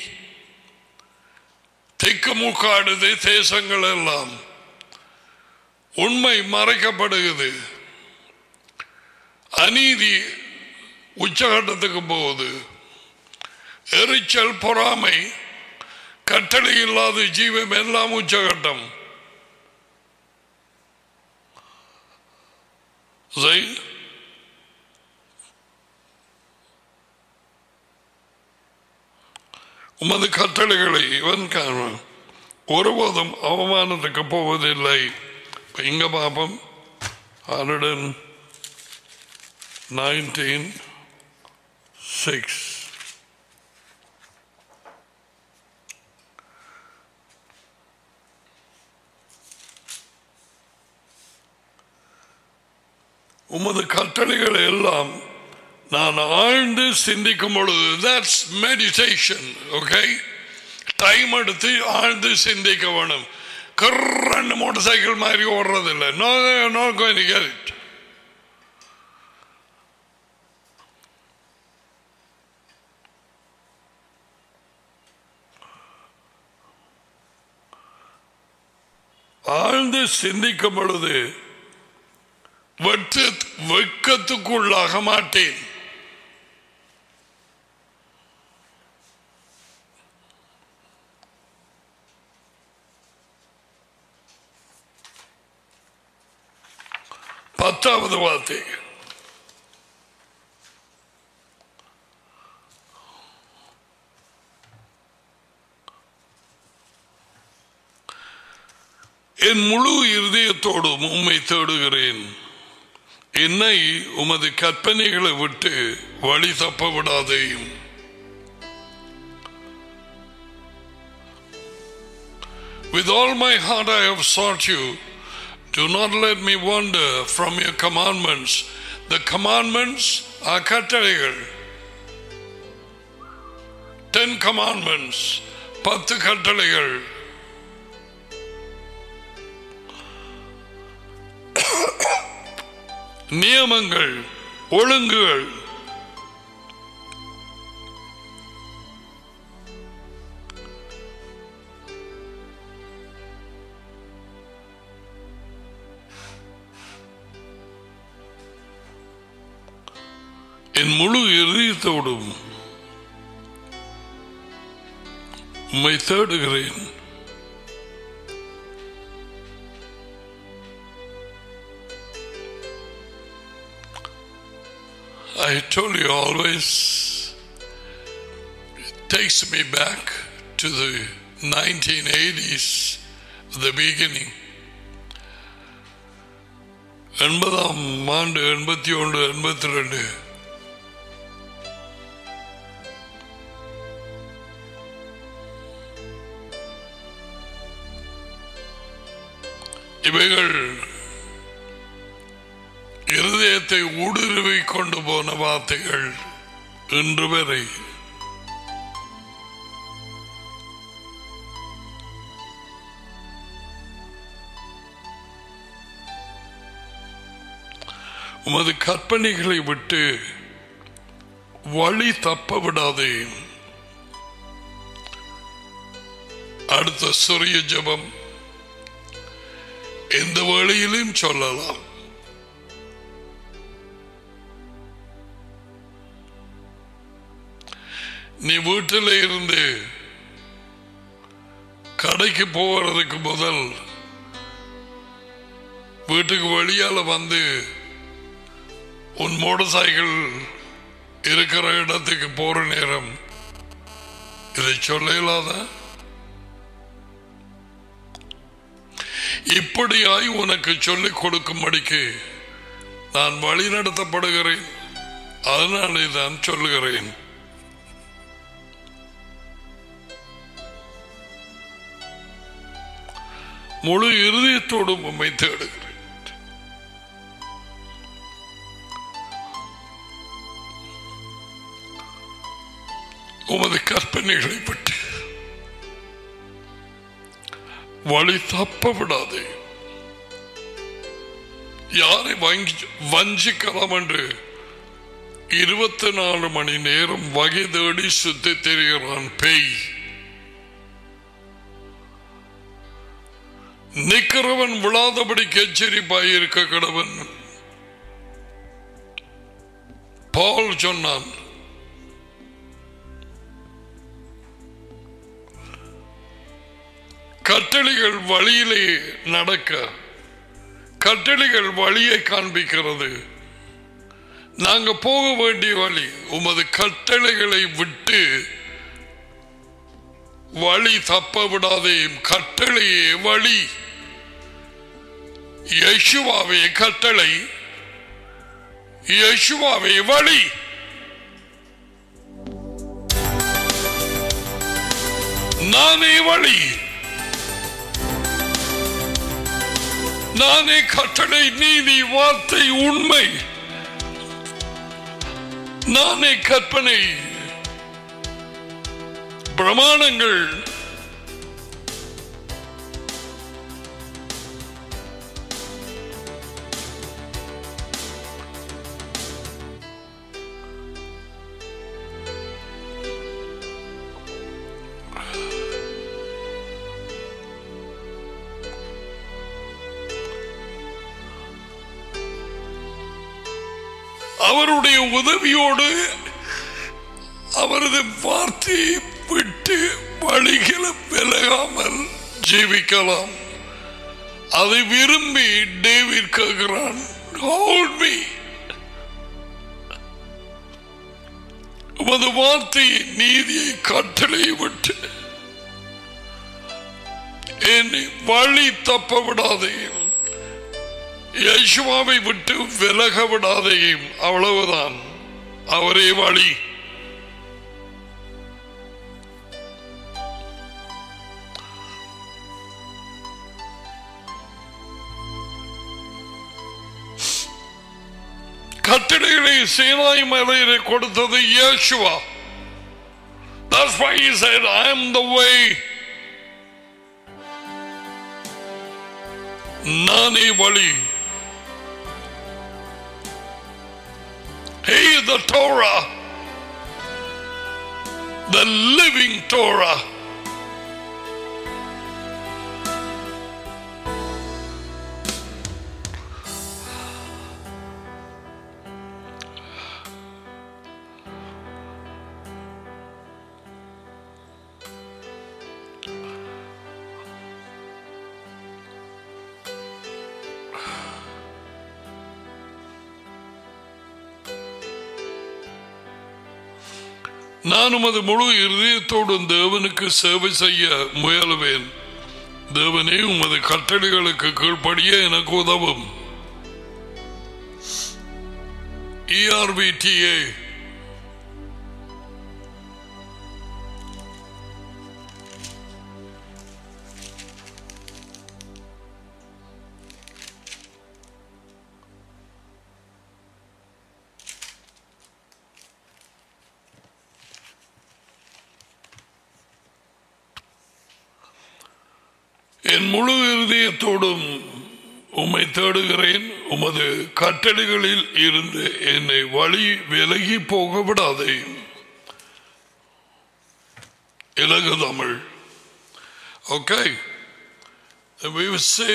திக்கு முக்காடுது தேசங்கள் எல்லாம் உண்மை மறைக்கப்படுகிறது அநீதி உச்சகட்டத்துக்கு போகுது எரிச்சல் பொறாமை கட்டளை இல்லாத ஜீவம் எல்லாம் உச்சகட்டம் சரி உமது கட்டளைகளை இவன் காணும் ஒருபோதும் அவமானத்துக்கு போவதில்லை இப்ப இங்க பாப்போம் ஹண்ட்ரட் நைன்டீன் சிக்ஸ் உமது கட்டளைகளை எல்லாம் நான் ஆழ்ந்து சிந்திக்கும் பொழுது தட்ஸ் மெடிடேஷன் ஓகே டைம் எடுத்து ஆழ்ந்து சிந்திக்க வேணும் கர்ரன்னு மோட்டர் சைக்கிள் மாதிரி ஓடுறதில்லை no no going get it ஆழ்ந்து சிந்திக்கும் பொழுது வெட்டு வெட்கத்துக்குள்ளாக மாட்டேன் பத்தாவது வார்த்தை என் முழு இருதயத்தோடும் உம்மை தேடுகிறேன் என்னை உமது கற்பனைகளை விட்டு வழி தப்ப விடாதேயும் With all my heart I have sought you. Do not let me wander from your commandments. The commandments are கட்டளைகள் டென் commandments பத்து கட்டளைகள் நியமங்கள் ஒழுங்குகள் என் முழு இதயத்தோடும் உம்மை தேடுகிறேன் I told you always, it takes me back to the 1980s, the beginning. எண்பதாம் ஆண்டு எண்பத்தி ஒன்று எண்பத்தி ரெண்டு இவைகள் இருதயத்தை ஊடுருவி கொண்டு போன வார்த்தைகள் இன்று வரை உமது கற்பனைகளை விட்டு வழி தப்ப விடாதே அடுத்த சொரிய ஜபம் எந்த வழியிலும் சொல்லலாம் நீ வீட்டில் இருந்து கடைக்கு போகிறதுக்கு முதல் வீட்டுக்கு வெளியால வந்து உன் மோட்டார் சைக்கிள் இருக்கிற இடத்துக்கு போற நேரம் இதை சொல்ல இயலாத இப்படியாய் உனக்கு சொல்லிக் கொடுக்கும்படிக்கு நான் வழி நடத்தப்படுகிறேன் அதனாலே தான் சொல்லுகிறேன் முழு இருதயத்தோடும் உம்மை தேடுகிறேன் உமது கற்பனைகளை விட்டு வழி தப்ப விடாதே யாரை வங்கி வஞ்சிக்கலாம் என்று இருபத்தி நாலு மணி நேரம் வகை தேடி சுத்தி தெரிகிறான் பேய் நிக்கிறவன் விழாதபடி எச்சரிப்பாய் இருக்க கடவன் பால் சொன்னான் கட்டளைகள் வழியிலே நடக்க கட்டளைகள் வழியை காண்பிக்கிறது நாங்க போக வேண்டிய வழி உமது கட்டளைகளை விட்டு வழி தப்ப விடாதே கட்டளையே வழி யேசுவாவே கட்டளை யேசுவாவே வழி நானே வழி நானே கட்டளை நீதி வார்த்தை உண்மை நானே கற்பனை பிரமாணங்கள் அவருடைய உதவியோடு அவரது வார்த்தையை விட்டு வழிகள விலகாமல் ஜீவிக்கலாம் அதை விரும்பி டேவிட் கேட்கிறான் Hold me. உமது வார்த்தையை நீதியை கட்டளை விட்டு என்னை வழி தப்ப விடாதையும் யேசுவாவை விட்டு விலக விடாதையும் அவ்வளவுதான் அவரே வழி கட்டளைகளை சீனாய் மலையிலே கொடுத்தது இயேசுவா That's why he said, I am the way. நானே வழி He is the Torah, the living Torah. நான் உமது முழு இருதயத்தோடும் தேவனுக்கு சேவை செய்ய முயலுவேன் தேவனே உமது கட்டளைகளுக்கு கீழ்ப்படிய எனக்கு உதவும் இஆர்விடிஏ என் முழு இருதயத்தோடும் உம்மை தேடுகிறேன் உமது கட்டளைகளில் இருந்து என்னை வழி விலகி போக விடாதே இலகு Tamil okay we will say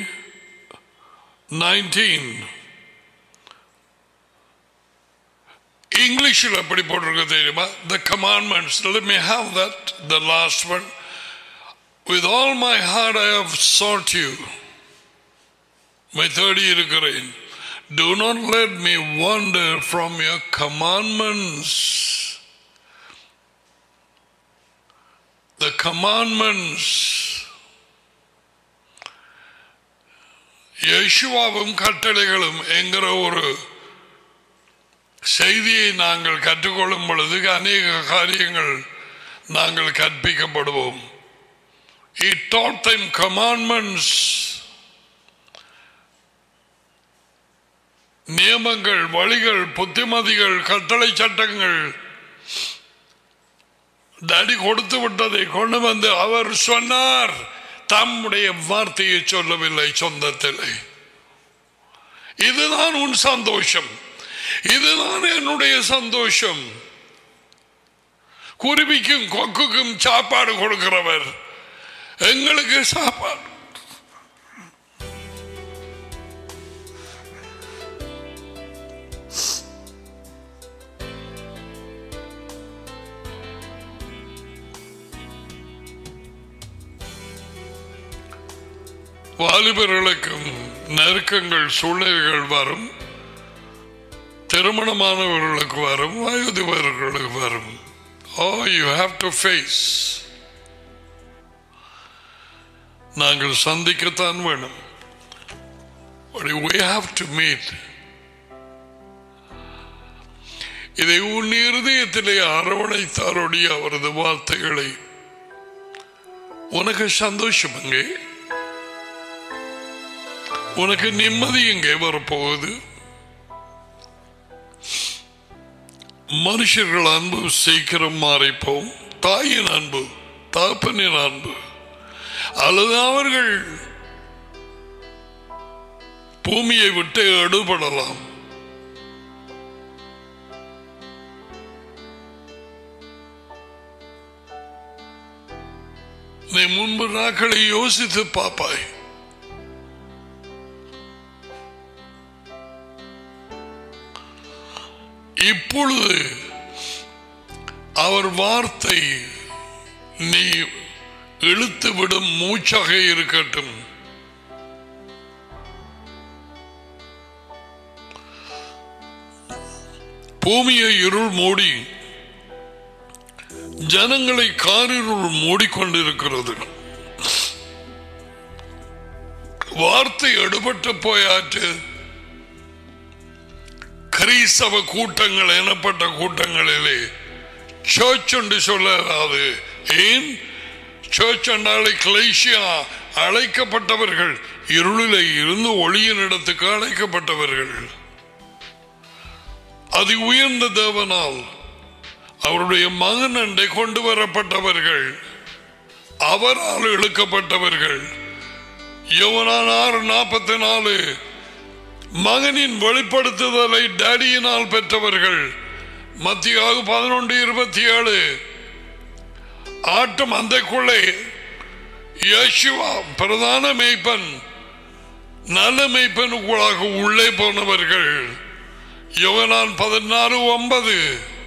19 இங்கிலீஷில் எப்படி போட்டிருக்க தெரியுமா the commandments let me have that the last one with all my heart I have sought you my தேடி இருக்கிறேன் do not let me wander from your commandments the commandments யேசுவாவும் கட்டளைகளும் என்கிற ஒரு செய்தியை நாங்கள் கற்றுக்கொள்ளும் பொழுது அநேக காரியங்கள் நாங்கள் கற்பிக்கப்படுவோம் He taught them commandments நியமங்கள் வழிகள் புத்திமதிகள் கட்டளை சட்டங்கள் தடி கொடுத்து விட்டதை கொண்டு வந்து அவர் சொன்னார் தம்முடைய வார்த்தையை சொல்லவில்லை சொந்தத்திலே இதுதான் உன் சந்தோஷம் இதுதான் என்னுடைய சந்தோஷம் குருவிக்கும் கொக்குக்கும் சாப்பாடு கொடுக்கிறவர் எங்களுக்கு சாப்பாடு வாலிபர்களுக்கும் நெருக்கங்கள் சூழ்நிலைகள் வரும் திருமணமானவர்களுக்கு வரும் வயோதிபர்களுக்கு வரும் oh you have to face நாங்கள் சந்திக்கத்தான் வேணும் But we have to meet. இதை உன் இருதயத்திலே அரவணைத்தாருடைய அவரது வார்த்தைகளை உனக்கு சந்தோஷம் அங்கே உனக்கு நிம்மதி எங்கே வரப்போகுது மனுஷர்கள் அன்பு சீக்கிரம் மாறிப்போம் தாயின் அன்பு தாப்பனின் அன்பு அல்லது அவர்கள் பூமியை விட்டு எடுபடலாம் நீ முன்பு நாட்களை யோசித்து பாப்பாய் இப்பொழுது அவர் வார்த்தை நீ இழுத்து விடும் மூச்சாக இருக்கட்டும் பூமியை இருள் மூடி ஜனங்களை காரிருள் மூடிக்கொண்டிருக்கிறது வார்த்தை எடுபட்டு போயாற்று கிறிஸ்தவ கூட்டங்கள் எனப்பட்ட கூட்டங்களிலே சர்ச் என்று சொல்லலாது ஏன் சர்ச் என்றாலே கிளைசியா அழைக்கப்பட்டவர்கள் இருளிலே இருந்து ஒளியின் இடத்துக்கு அழைக்கப்பட்டவர்கள் அதி உயர்ந்த தேவனால் அவருடைய மகன் அண்டை கொண்டு வரப்பட்டவர்கள் அவரால் இழுக்கப்பட்டவர்கள் யோவனான் ஆறு நாற்பத்தி நாலு மகனின் வெளிப்படுத்துதலை டேடியினால் பெற்றவர்கள் மத்தியாக பதினொன்று இருபத்தி ஏழு ஆட்டும் அந்தைக்குள்ளே யேசுவா பிரதான மெய்ப்பன் நல்ல மெய்ப்பனுக்குள்ளாக உள்ளே போனவர்கள் யோகனான் பதினாறு ஒன்பது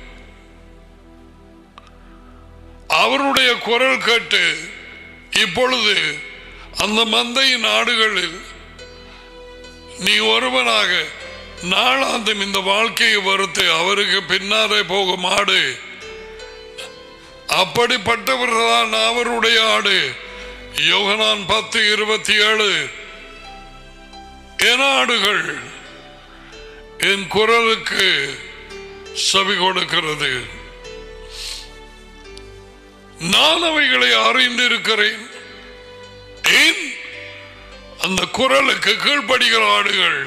அவருடைய குரல் கேட்டு இப்பொழுது அந்த மந்தையின் நாடுகளில் நீ ஒருவனாக நாளாந்தம் இந்த வாழ்க்கையை வருத்து அவருக்கு பின்னாலே போகும் ஆடு அப்படிப்பட்டவர்கள்தான் அவருடைய ஆடு யோகனான் பத்து இருபத்தி ஏழு என் ஆடுகள் என் குரலுக்கு செவி கொடுக்கிறது நான் அவைகளை அறிந்திருக்கிறேன் ஏன் அந்த குரலுக்கு கீழ்ப்படுகிற ஆடுகள்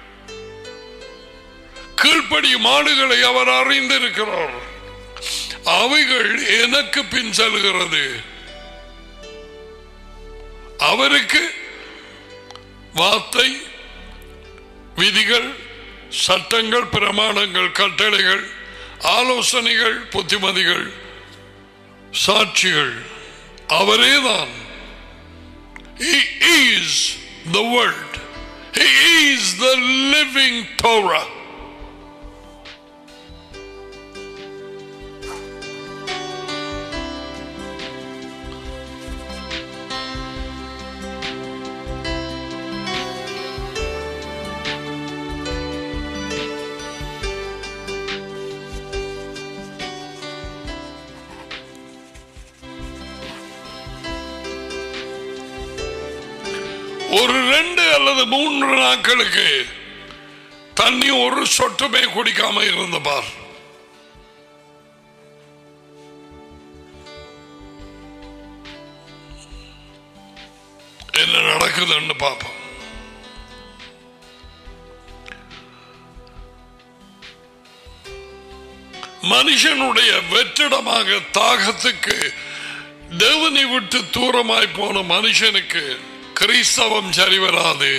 கீழ்ப்படியும் ஆடுகளை அவர் அறிந்திருக்கிறார் அவைகள் எனக்கு பின் செல்கிறது அவருக்கு வார்த்தை விதிகள் சட்டங்கள் பிரமாணங்கள் கட்டளைகள் ஆலோசனைகள் புத்திமதிகள் சாட்சிகள் அவரேதான் He is the Word. He is the living Torah. ஒரு ரெண்டு அல்லது மூன்று நாட்களுக்கு தண்ணி ஒரு சொட்டுமே குடிக்காம இருந்த பார் என்ன நடக்குதுன்னு பார்ப்போம் மனுஷனுடைய வெற்றிடமாக தாகத்துக்கு தேவனை விட்டு தூரமாய் போன மனுஷனுக்கு கிறிஸ்தவம் சரி வராது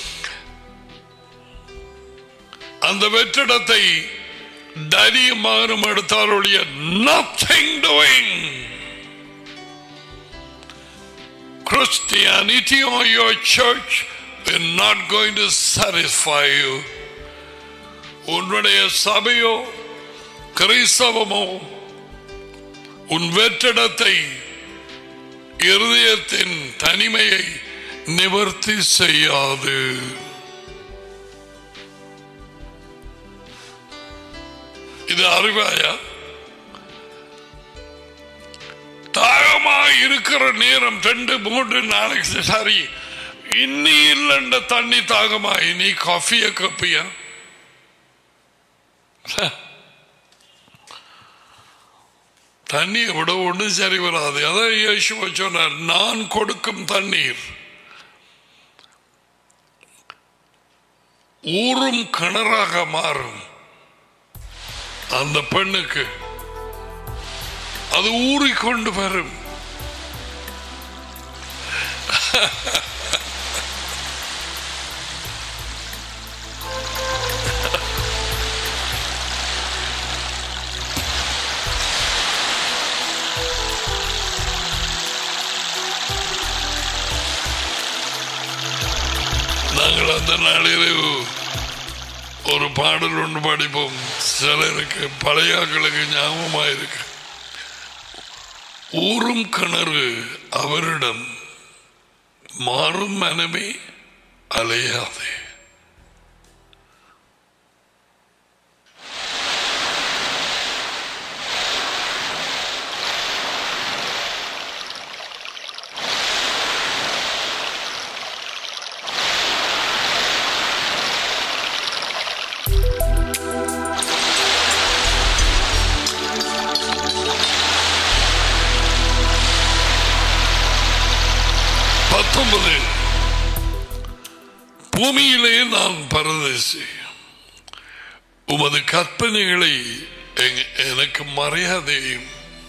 அந்த வெற்றிடத்தை தைரியம் மகனும் எடுத்தாருடைய nothing doing Christianity or your church is not going to satisfy you. உன்னுடைய சபையோ கிறிஸ்தவமோ உன் வெற்றிடத்தை இருதயத்தின் தனிமையை நிவர்த்தி செய்யாது இது அறிவாயா தாகமா இருக்கிற நேரம் ரெண்டு மூன்று நாளைக்கு சரி இன்னி இல்லைன்ற தண்ணி தாகமா இனி காஃபிய கப்பியா தண்ணியை விட ஒன்றும் சரி வராது அதான் இயேசுவ சொன்னார் நான் கொடுக்கும் தண்ணீர் ஊரும் கிணறாக மாறும் அந்த பெண்ணுக்கு அது ஊறிக்கொண்டு வரும் நாங்கள் அந்த நாளிலே ஒரு பாடல் ஒன்று படிப்போம் சிலருக்கு பழையாக்களுக்கு ஞாபகமாக இருக்கு ஊரும் கிணறு அவரிடம் மாறும் மனமே அலையாதே பத்தொன்பது பூமியிலே நான் பரதேசி உமது கற்பனைகளை எங்க- எனக்கு மரியாதையும்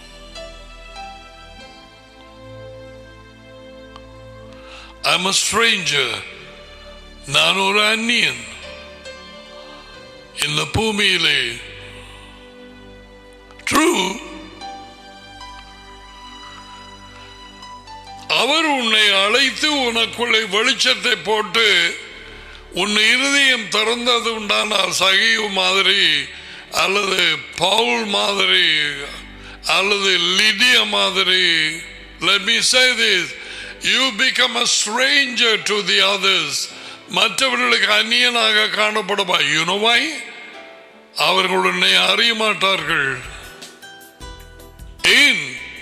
I'm a stranger நான் ஒரு அந்நியன் இந்த பூமியிலே ட்ரூ அவர் உன்னை அழைத்து உனக்குள்ளே வெளிச்சத்தை போட்டு உன் இருதயம் திறந்தது உண்டானால் சகிவு மாதிரி அல்லது பவுல் மாதிரி அல்லது லிடியா மாதிரி let me say this you become a stranger to the others மற்றவர்களுக்கு அந்நியனாக காணப்படுவா you know why அவர்கள் உன்னை அறிய மாட்டார்கள் ஏன்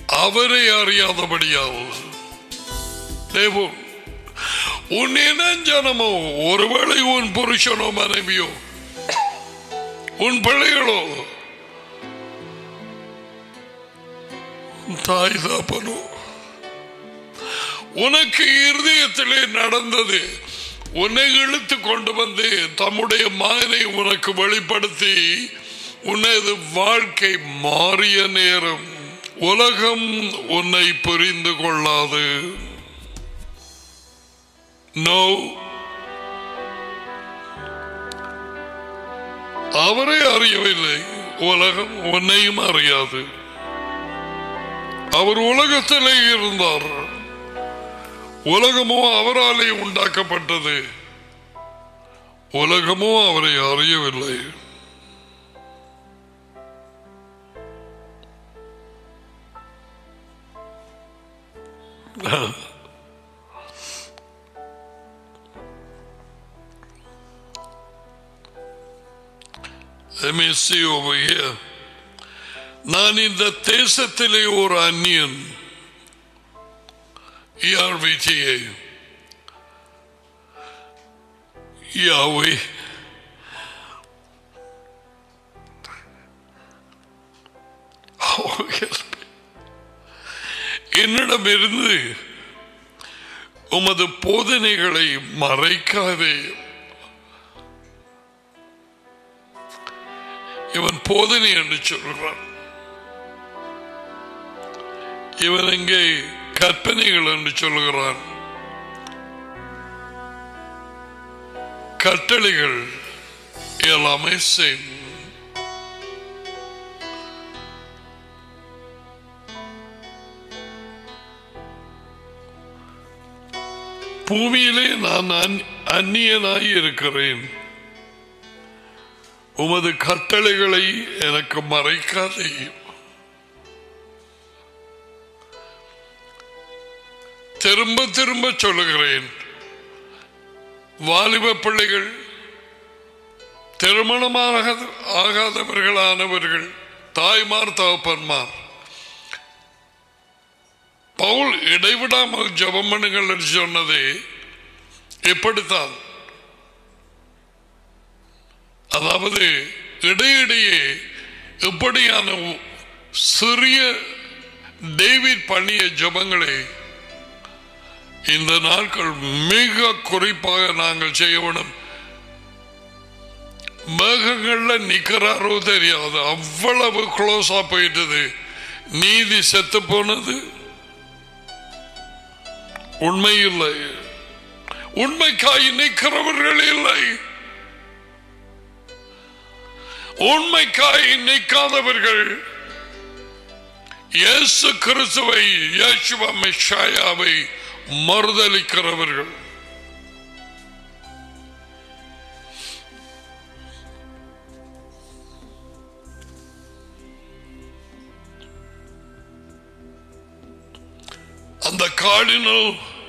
அவரை அறியாதபடியாவது தேவன் உன் இனஞ்சனமோ ஒருவேளை உன் புருஷனோ மனைவியோ உன் பிள்ளைகளோ உன் தாய் தாப்பனோ உனக்கு இருதயத்திலே நடந்தது உன்னை இழுத்து கொண்டு வந்து தம்முடைய மகனை உனக்கு வெளிப்படுத்தி உனது வாழ்க்கை மாறிய நேரம் உலகம் உன்னை புரிந்து கொள்ளாது நோ அவரை அறியவில்லை உலகம் உன்னையும் அறியாது அவர் உலகத்திலே இருந்தார் உலகமோ அவராலே உண்டாக்கப்பட்டது உலகமோ அவரை அறியவில்லை Let me see over here. நான் இந்த தேசத்திலே ஒரு அந்நியன் ERVTA Yahweh Oh, yes. என்னிடமிருந்து உமது போதனைகளை மறைக்காதே இவன் போதனை என்று சொல்கிறான் இவன் எங்கே கற்பனைகள் என்று சொல்கிறான் கட்டளைகள் எல்லாமே சேம் பூமியிலே நான் அந்- அந்நியனாய் இருக்கிறேன் உமது கட்டளைகளை எனக்கு மறைக்காதே திரும்ப திரும்ப சொல்லுகிறேன் வாலிப பிள்ளைகள் திருமணமாக ஆகாதவர்களானவர்கள் தாய்மார் தகப்பன்மார் பவுல் இடைவிடாமல் ஜெபம் பண்ணுங்கள் என்று சொன்னதே இப்படித்தான் அதாவது இடையிடையே இப்படியான சிறிய டேவிட் பண்ணிய ஜபங்களை இந்த நாட்கள் மிக குறிப்பாக நாங்கள் செய்ய வேணும் மேகங்கள்ல நிக்கிறாரோ தெரியாது அவ்வளவு க்ளோஸா போயிட்டது நீதி செத்து போனது உண்மை இல்லை உண்மைக்காய் நிற்கிறவர்கள் இல்லை உண்மைக்காய் நிற்காதவர்கள் இயேசு கிறிஸ்துவை இயேசுவ மெஷாயாவை மறுதளிக்கிறவர்கள் அந்த கார்டினல்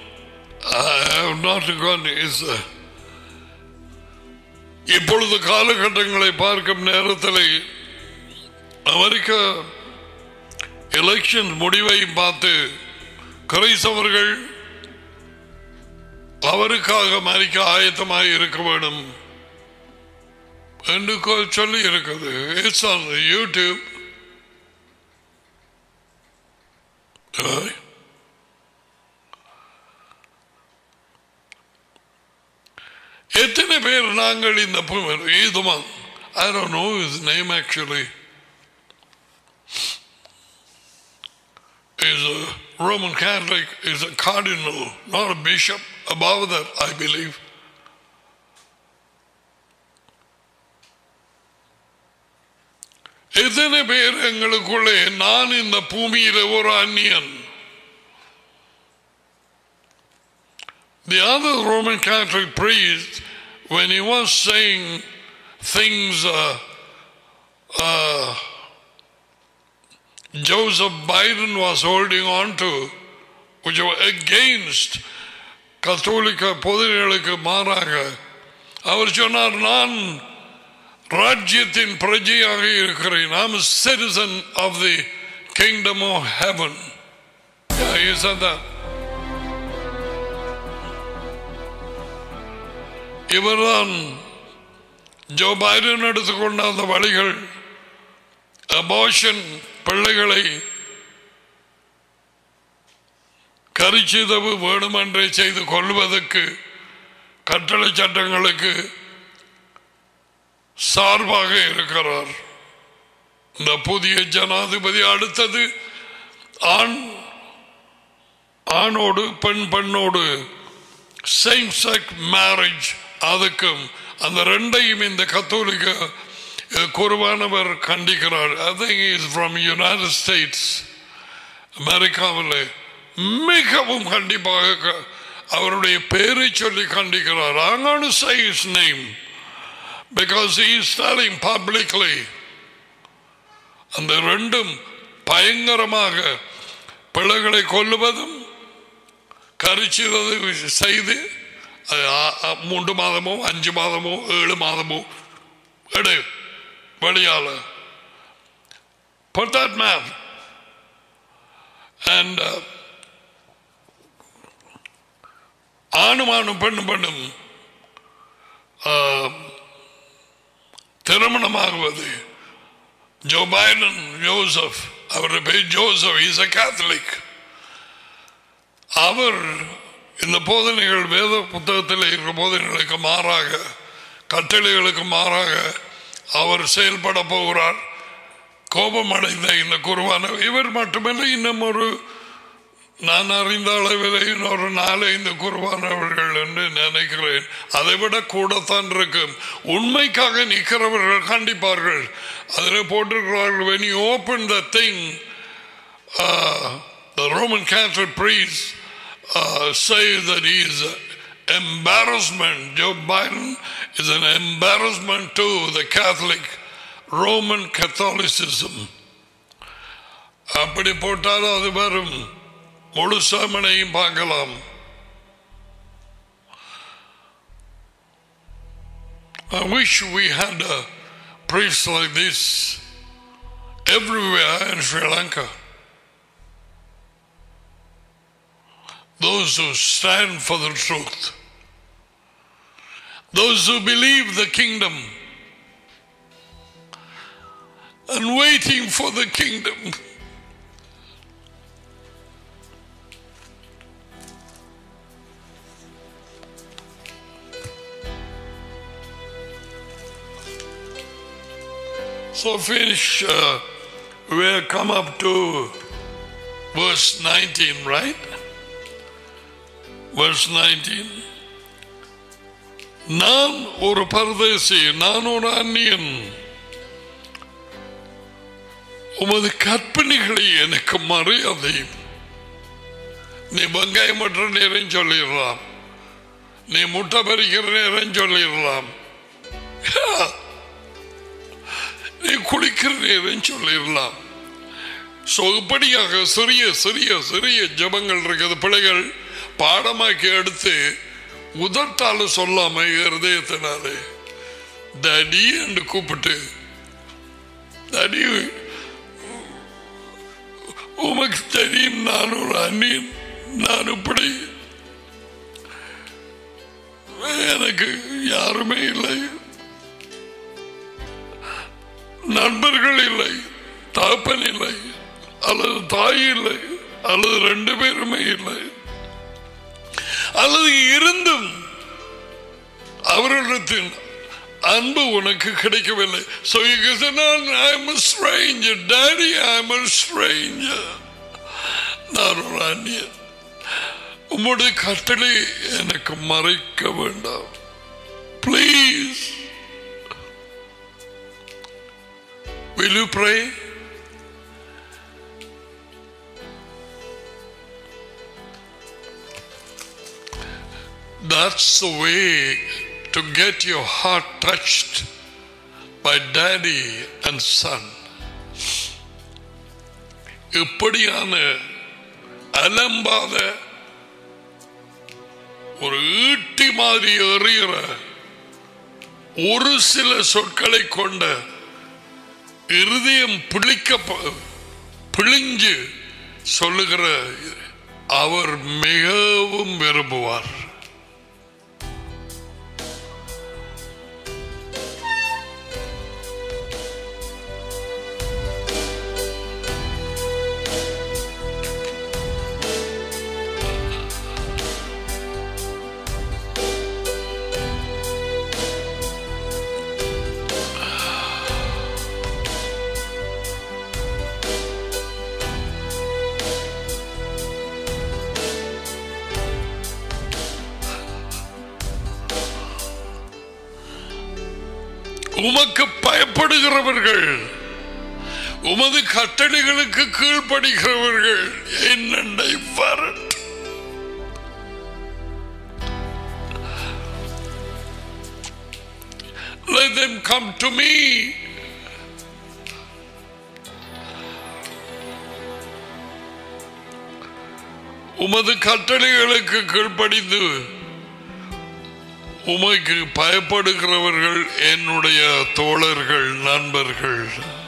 நாட் கான் இஸ் இப்பொழுது காலகட்டங்களை பார்க்கும் நேரத்தில் அமெரிக்க எலெக்ஷன் முடிவை பார்த்து கிரைஸ்தவர்கள் அவருக்காக மறிக்க ஆயத்தமாக இருக்க வேண்டும் என்று கொ- சொல்லி இருக்குது இட்ஸ் ஆன் யூடியூப் எத்தனை பேர் நாங்கள் இந்த இதுமா ஐ don't know his name actually is a Roman Catholic is a cardinal not a bishop above that I believe எத்தனை பேர் எங்களுக்குள்ளே நான் இந்த பூமியில ஒரு அந்நியன் The other Roman Catholic priest, when he was saying things uh, uh, Joseph Biden was holding on to, which were against கத்தோலிக்க பொதுகளுக்கு மாறாக அவர் சொன்னார் நான் ராஜ்யத்தின் பிரஜையாக இருக்கிறேன் I'm a citizen of the kingdom of heaven Yeah, you said that. இவர்தான் Joe Biden எடுத்துக்கொண்ட அந்த வழிகள் அபார்ஷன் பிள்ளைகளை கரிச்சிதவு வேணுமென்றே செய்து கொள்வதற்கு கட்டளை சட்டங்களுக்கு சார்பாக இருக்கிறார் இந்த புதிய ஜனாதிபதி அடுத்தது ஆண் ஆணோடு பெண் பெண்ணோடு சேம் செக் மேரேஜ் அதுக்கும் அந்த ரெண்டையும் இந்த கத்தோலிக்க அஹ், குருவானவர் கண்டிக்கிறார் அது இஸ் ஃப்ரம் யுனைடெட் ஸ்டேட்ஸ் அமெரிக்காவில் மிகவும் கண்டிப்பாக க- அவருடைய பெயரை சொல்லி கண்டிக்கிறார் I'm going to say his name because he is telling publicly அந்த ரெண்டும் பயங்கரமாக பிள்ளைகளை கொல்லுவதும் கரிச்சுவது செய்து அது ஆ- ஆ- மூன்று மாதமோ அஞ்சு மாதமோ ஏழு மாதமோ எடு வெளியால Put that man and uh, ஆணும் ஆணும் பெண்ணும் பெண்ணும் ஆஹ், திருமணமாகுவது ஜோ பைடன் ஜோசப் அவருடைய பேர் ஜோசப் இஸ் a கேத்தலிக் அவர் இந்த போதனைகள் வேத புத்தகத்தில் இருக்கிற போதனைகளுக்கு மாறாக கட்டளைகளுக்கு மாறாக அவர் செயல்பட போகிறார் கோபம் அடைந்த இந்த குருவான இவர் மட்டுமல்ல இன்னும் ஒரு நான் அறிந்த அளவில் இன்னொரு நாலైந்து குருவானவர்கள் என்று நினைக்கிறேன் அதை விட கூடத்தான் இருக்கும் உண்மைக்காக நிற்கிறவர்கள் கண்டிப்பார்கள் அதில் போட்டிருக்கிறார்கள் when you open the thing uh, the Roman Catholic priest uh, say that he is embarrassment Joe Biden is an embarrassment to the Catholic Roman Catholicism அப்படி போட்டாலும் அது வரும் முழு சாமனையும் பார்க்கலாம் I wish we had a priest like this everywhere in Sri Lanka. Those who stand for the truth, those who believe the kingdom and waiting for the kingdom. So finish, uh, we'll come up to verse 19, right? Verse 19. நான் ஒரு பரதேசி நான் ஒரு அந்நியன் உமது கற்பனைகளை எனக்கு மரியாதை நீ வெங்காயம் மற்ற நேரம் சொல்லிடலாம் நீ முட்டை பறிக்கிற நேரம் சொல்லிடலாம் நீ குளிக்கிற நேரம் சொல்லிடலாம் ஸோ இப்படியாக சிறிய சிறிய சிறிய ஜபங்கள் இருக்குது பிள்ளைகள் பாடமாக்கி எடுத்து உதட்டால சொல்லாம இருதயத்தினாலே தடி என்று கூப்பிட்டு தடி உமக்கு தெரியும் நான் ஒரு அந்நியன் நான் இப்படி எனக்கு யாருமே இல்லை நண்பர்கள் இல்லை தகப்பன் இல்லை அல்லது தாய் இல்லை அல்லது ரெண்டு பேருமே இல்லை அல்லது இருந்தும் அவர்களிடத்தின் அன்பு உனக்கு கிடைக்கவில்லை So you can say, "No, I'm a stranger. Daddy, I'm a stranger. நான் ஒரு அந்நியன் உம்முடைய கட்டளை எனக்கு மறைக்க வேண்டாம் please Will you pray? That's the way to get your heart touched by daddy and son. இப்படியான அலம்பாத ஒரு ஈட்டி மாதிரி எறிகிற ஒரு சில சொற்களை கொண்ட இருதயம் பிழிக்க பிழிஞ்சு சொல்லுகிற அவர் மிகவும் விரும்புவார் உமக்கு பயப்படுகிறவர்கள் உமது கட்டளைகளுக்கு கீழ்ப்படுகிறவர்கள் என்னை வரட்டும் Let them come to me. உமது கட்டளைகளுக்கு கீழ்ப்படிந்து உமைக்கு பயப்படுகிறவர்கள் என்னுடைய தோழர்கள் நண்பர்கள்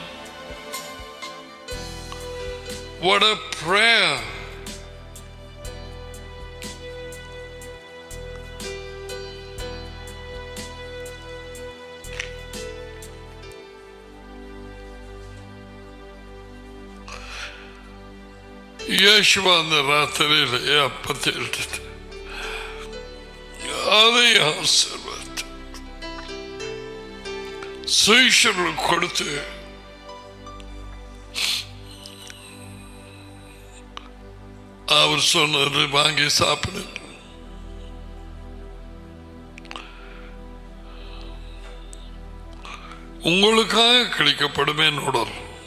What a prayer! യേശുവ അന്ന് രാത്രിയിൽ അപ്പത്തെ എടുത്തിട്ട് അതേ ആശീർവാദം സുഈശ്വരർ കൊടുത്ത് அவர் சொன்னது வாங்கி சாப்பிடு உங்களுக்காக கிடைக்கப்படும் என்னோட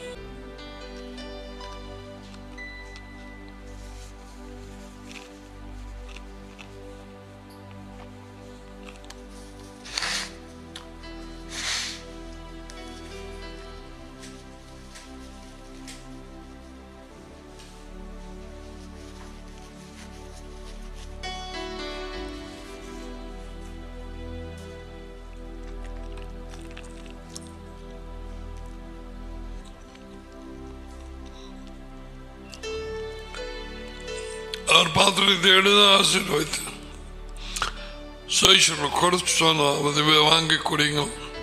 அவர் பாத்திரத்தை எடுத்து ஆசீர்வதித்து சைஷர் கொடுத்து சொன்னா அதை வாங்கி குடிங்க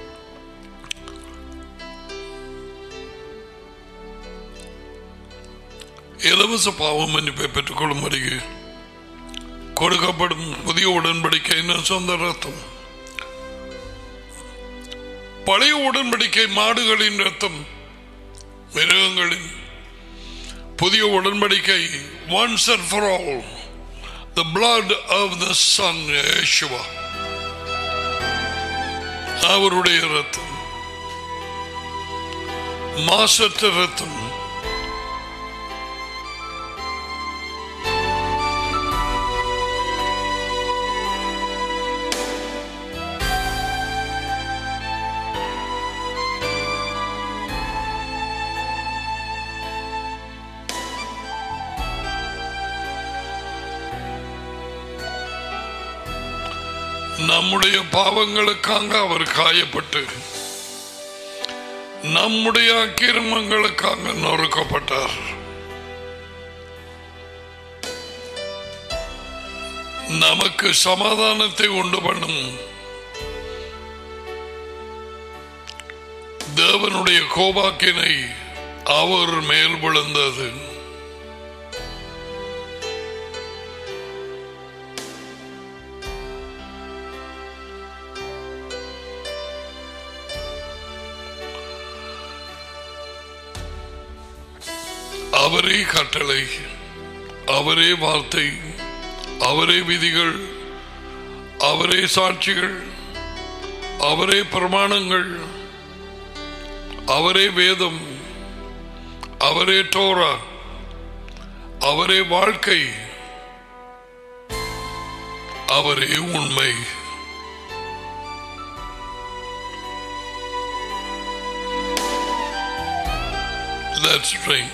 இலவச பாவம் மன்னிப்பை பெற்றுக்கொள்ளும்படி கொடுக்கப்படும் புதிய உடன்படிக்கையின் சொந்த ரத்தம் பழைய உடன்படிக்கை மாடுகளின் ரத்தம் மிருகங்களின் புதிய உடன்படிக்கை once and for all the blood of the son Yeshua அவருடைய ரத்தம் மாசற்ற ரத்தம் நம்முடைய பாவங்களுக்காக அவர் காயப்பட்டு நம்முடைய அக்கிரமங்களுக்காக நொறுக்கப்பட்டார் நமக்கு சமாதானத்தை உண்டு பண்ணும் தேவனுடைய கோபாக்கினை அவர் மேல் விழுந்தது அவரே கட்டளை அவரே வார்த்தை அவரே விதிகள் அவரே சாட்சிகள் அவரே பிரமாணங்கள் அவரே வேதம் அவரே டோரா அவரே வாழ்க்கை அவரே உண்மை Let's drink.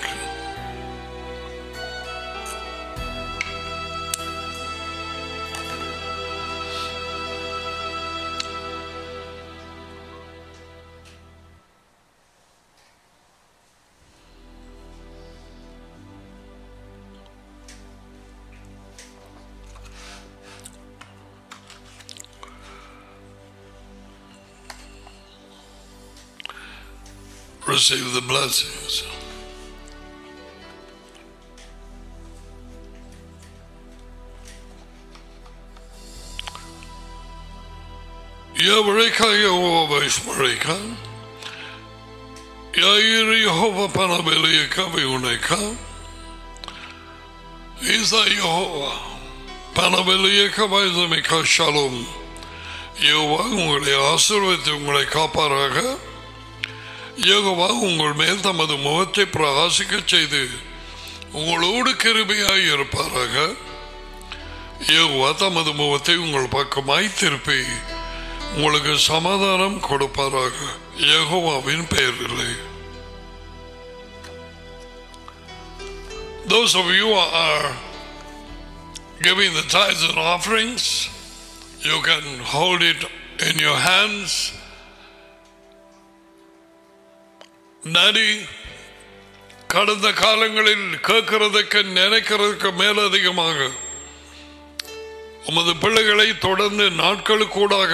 receive the blessings. Eureka Jehovah Ishmareka. Yair Jehovah Panabeleka Viuneka. Isa Jehovah Panabeleka Vaizamika Shalom. யோவா உங்களை ஆசீர்வதித்து உங்களை காப்பாராக யோகவா உங்கள் மேல் தமது முகத்தை பிரகாசிக்கச் செய்து உங்களோடு கிருபையாய் இருப்பாராக யோகவா தமது முகத்தை உங்கள் பக்கமாய் திருப்பி உங்களுக்கு சமாதானம் கொடுப்பாராக யெகோவாவின் பெயரில் Those of you who are giving the tithes and offerings, you can hold it in your hands. நடி கடந்த காலங்களில் கேட்கிறதுக்கு நினைக்கிறதுக்கு மேலதிகமாக உமது பிள்ளைகளை தொடர்ந்து நாட்களுக்கூடாக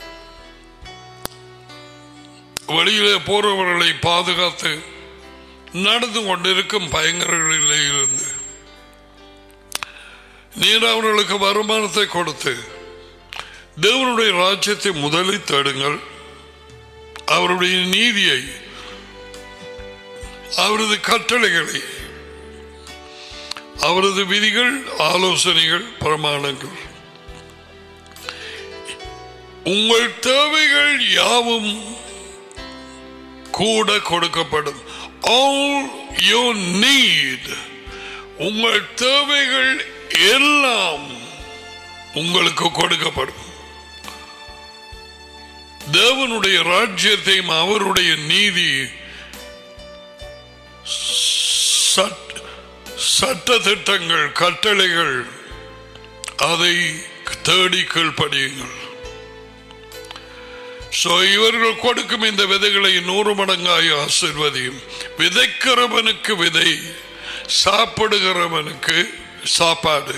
வெளியிலே போறவர்களை பாதுகாத்து நடந்து கொண்டிருக்கும் பயங்கரங்களிலே இருந்து நீர் அவர்களுக்கு வருமானத்தை கொடுத்து தேவனுடைய ராஜ்யத்தை முதலில் தேடுங்கள் அவருடைய நீதியை அவரது கட்டளைகளை அவரது விதிகள் ஆலோசனைகள் பிரமாணங்கள் உங்கள் தேவைகள் யாவும் கூட கொடுக்கப்படும் ஆல் யூ நீட் உங்கள் தேவைகள் எல்லாம் உங்களுக்கு கொடுக்கப்படும் தேவனுடைய ராஜ்யத்தையும் அவருடைய நீதி சட்- சட்ட திட்டங்கள் கட்டளைகள் அதை தேடி கீழ்ப்படியுங்கள் சோ இவர்கள் கொடுக்கும் இந்த விதைகளை நூறு மடங்காய் ஆசிர்வதியும் விதைக்கிறவனுக்கு விதை சாப்பிடுகிறவனுக்கு சாப்பாடு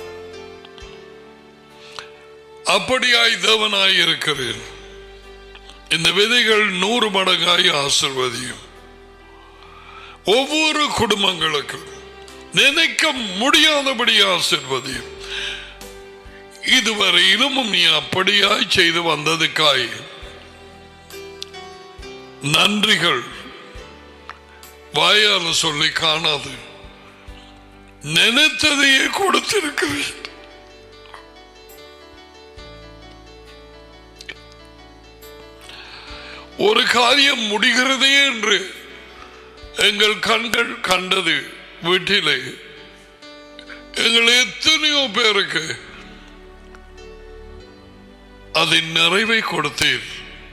அப்படியாய் தேவனாய் இருக்கிறேன் இந்த விதைகள் நூறு மடங்காய் ஆசிர்வதியும் ஒவ்வொரு குடும்பங்களுக்கும் நினைக்க முடியாதபடி ஆசிர்வதியும் இதுவரையிலும் நீ அப்படியாய் செய்து வந்ததுக்காய் நன்றிகள் வாயால சொல்லி காணாது நினைத்ததையே கொடுத்திருக்கிறேன் ஒரு காரியம் முடிகிறதே என்று எங்கள் கண்கள் கண்டது வீட்டிலே எங்கள் எத்தனையோ பேருக்கு அதன் நிறைவை கொடுத்தீர்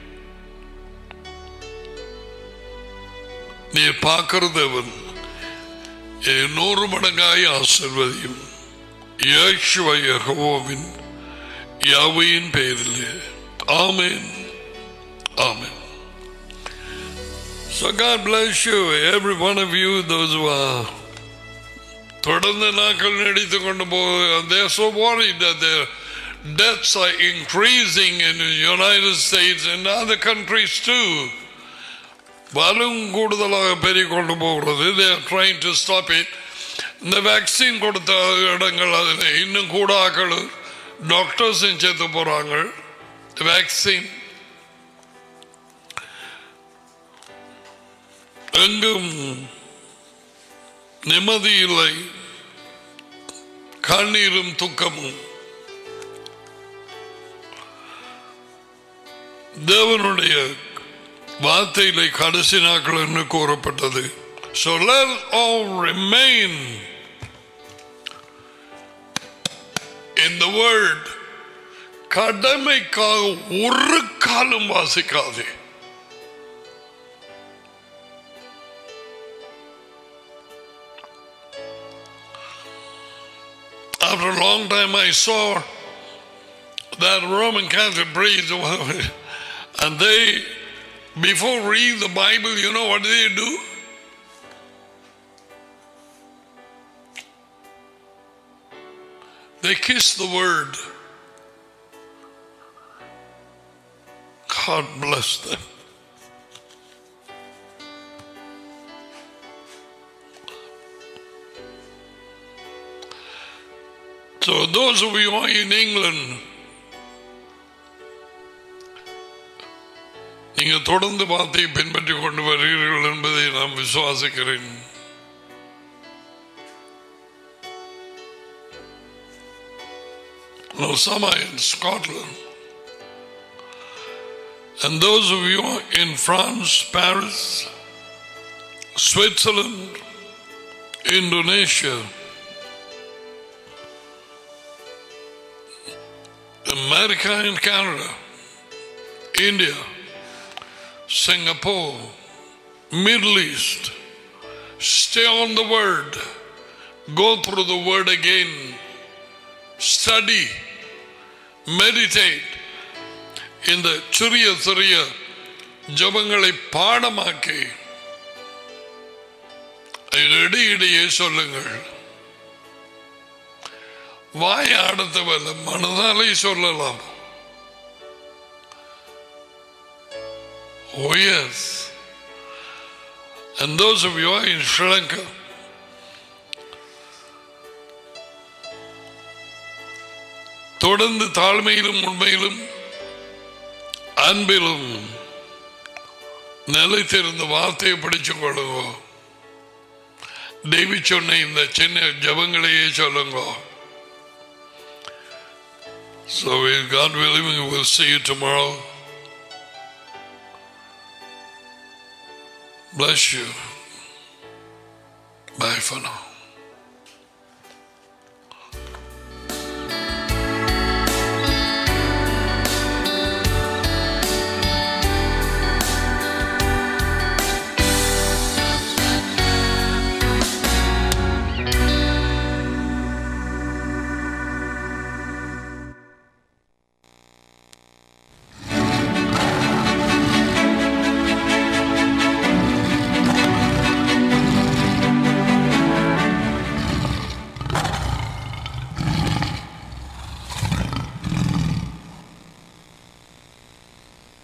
நீ பார்க்கிறதவன் நூறு மடங்காய் ஆசிர்வதியும் இயேசுவை யெகோவாவின் யாவையின் பெயரிலே ஆமென் ஆமென் So God bless you, every one of you, those who are தொடர்ந்து நாட்கள் நடித்து கொண்டு போக they are so worried that their deaths are increasing in the United States and other countries too. வலும் கூடுதலாக பெருகிக் கொண்டு போகிறது they are trying to stop it இந்த vaccine கொடுத்த இடங்கள் அதில் இன்னும் கூட ஆக்கள் டாக்டர்ஸும் சேர்த்து போறாங்க வேக்சின் எங்கும் நிம்மதி இல்லை கண்ணீரும் துக்கமும் தேவனுடைய வார்த்தையிலே கடைசி நாட்கள் என்று கூறப்பட்டது So let all remain in the word கடமைக்காக ஒரு காலம் வாசிக்காதே After a long time, I saw that Roman Catholic priest, and they, before read the Bible, you know what they do? They kiss the word. God bless them. So those of you who are in England, நீங்க தொடர்ந்து வார்த்தையை பின்பற்றி கொண்டு வருகிறீர்கள் என்பதை நான் விசுவாசிக்கிறேன் Osama in Scotland. And those of you in France, Paris, Switzerland, Indonesia, America and Canada, India, Singapore, Middle East, stay on the word. Go through the word again. Study. Meditate. இந்த சிறிய சிறிய ஜபங்களை பாடமாக்கி இடையிடையே சொல்லுங்கள் வாய் ஆடத்தவல்ல மனதாலே சொல்லலாம் Oh yes. And those of you who are in Sri Lanka, தொடர்ந்து தாழ்மையிலும் உண்மையிலும் அன்பிலும் நிலைத்திருந்த வார்த்தையை படிச்சு கொள்ளுங்க தேவி சொன்ன இந்த சின்ன ஜபங்களையே சொல்லுங்க So, if God willing, we will see you tomorrow. Bless you. Bye for now.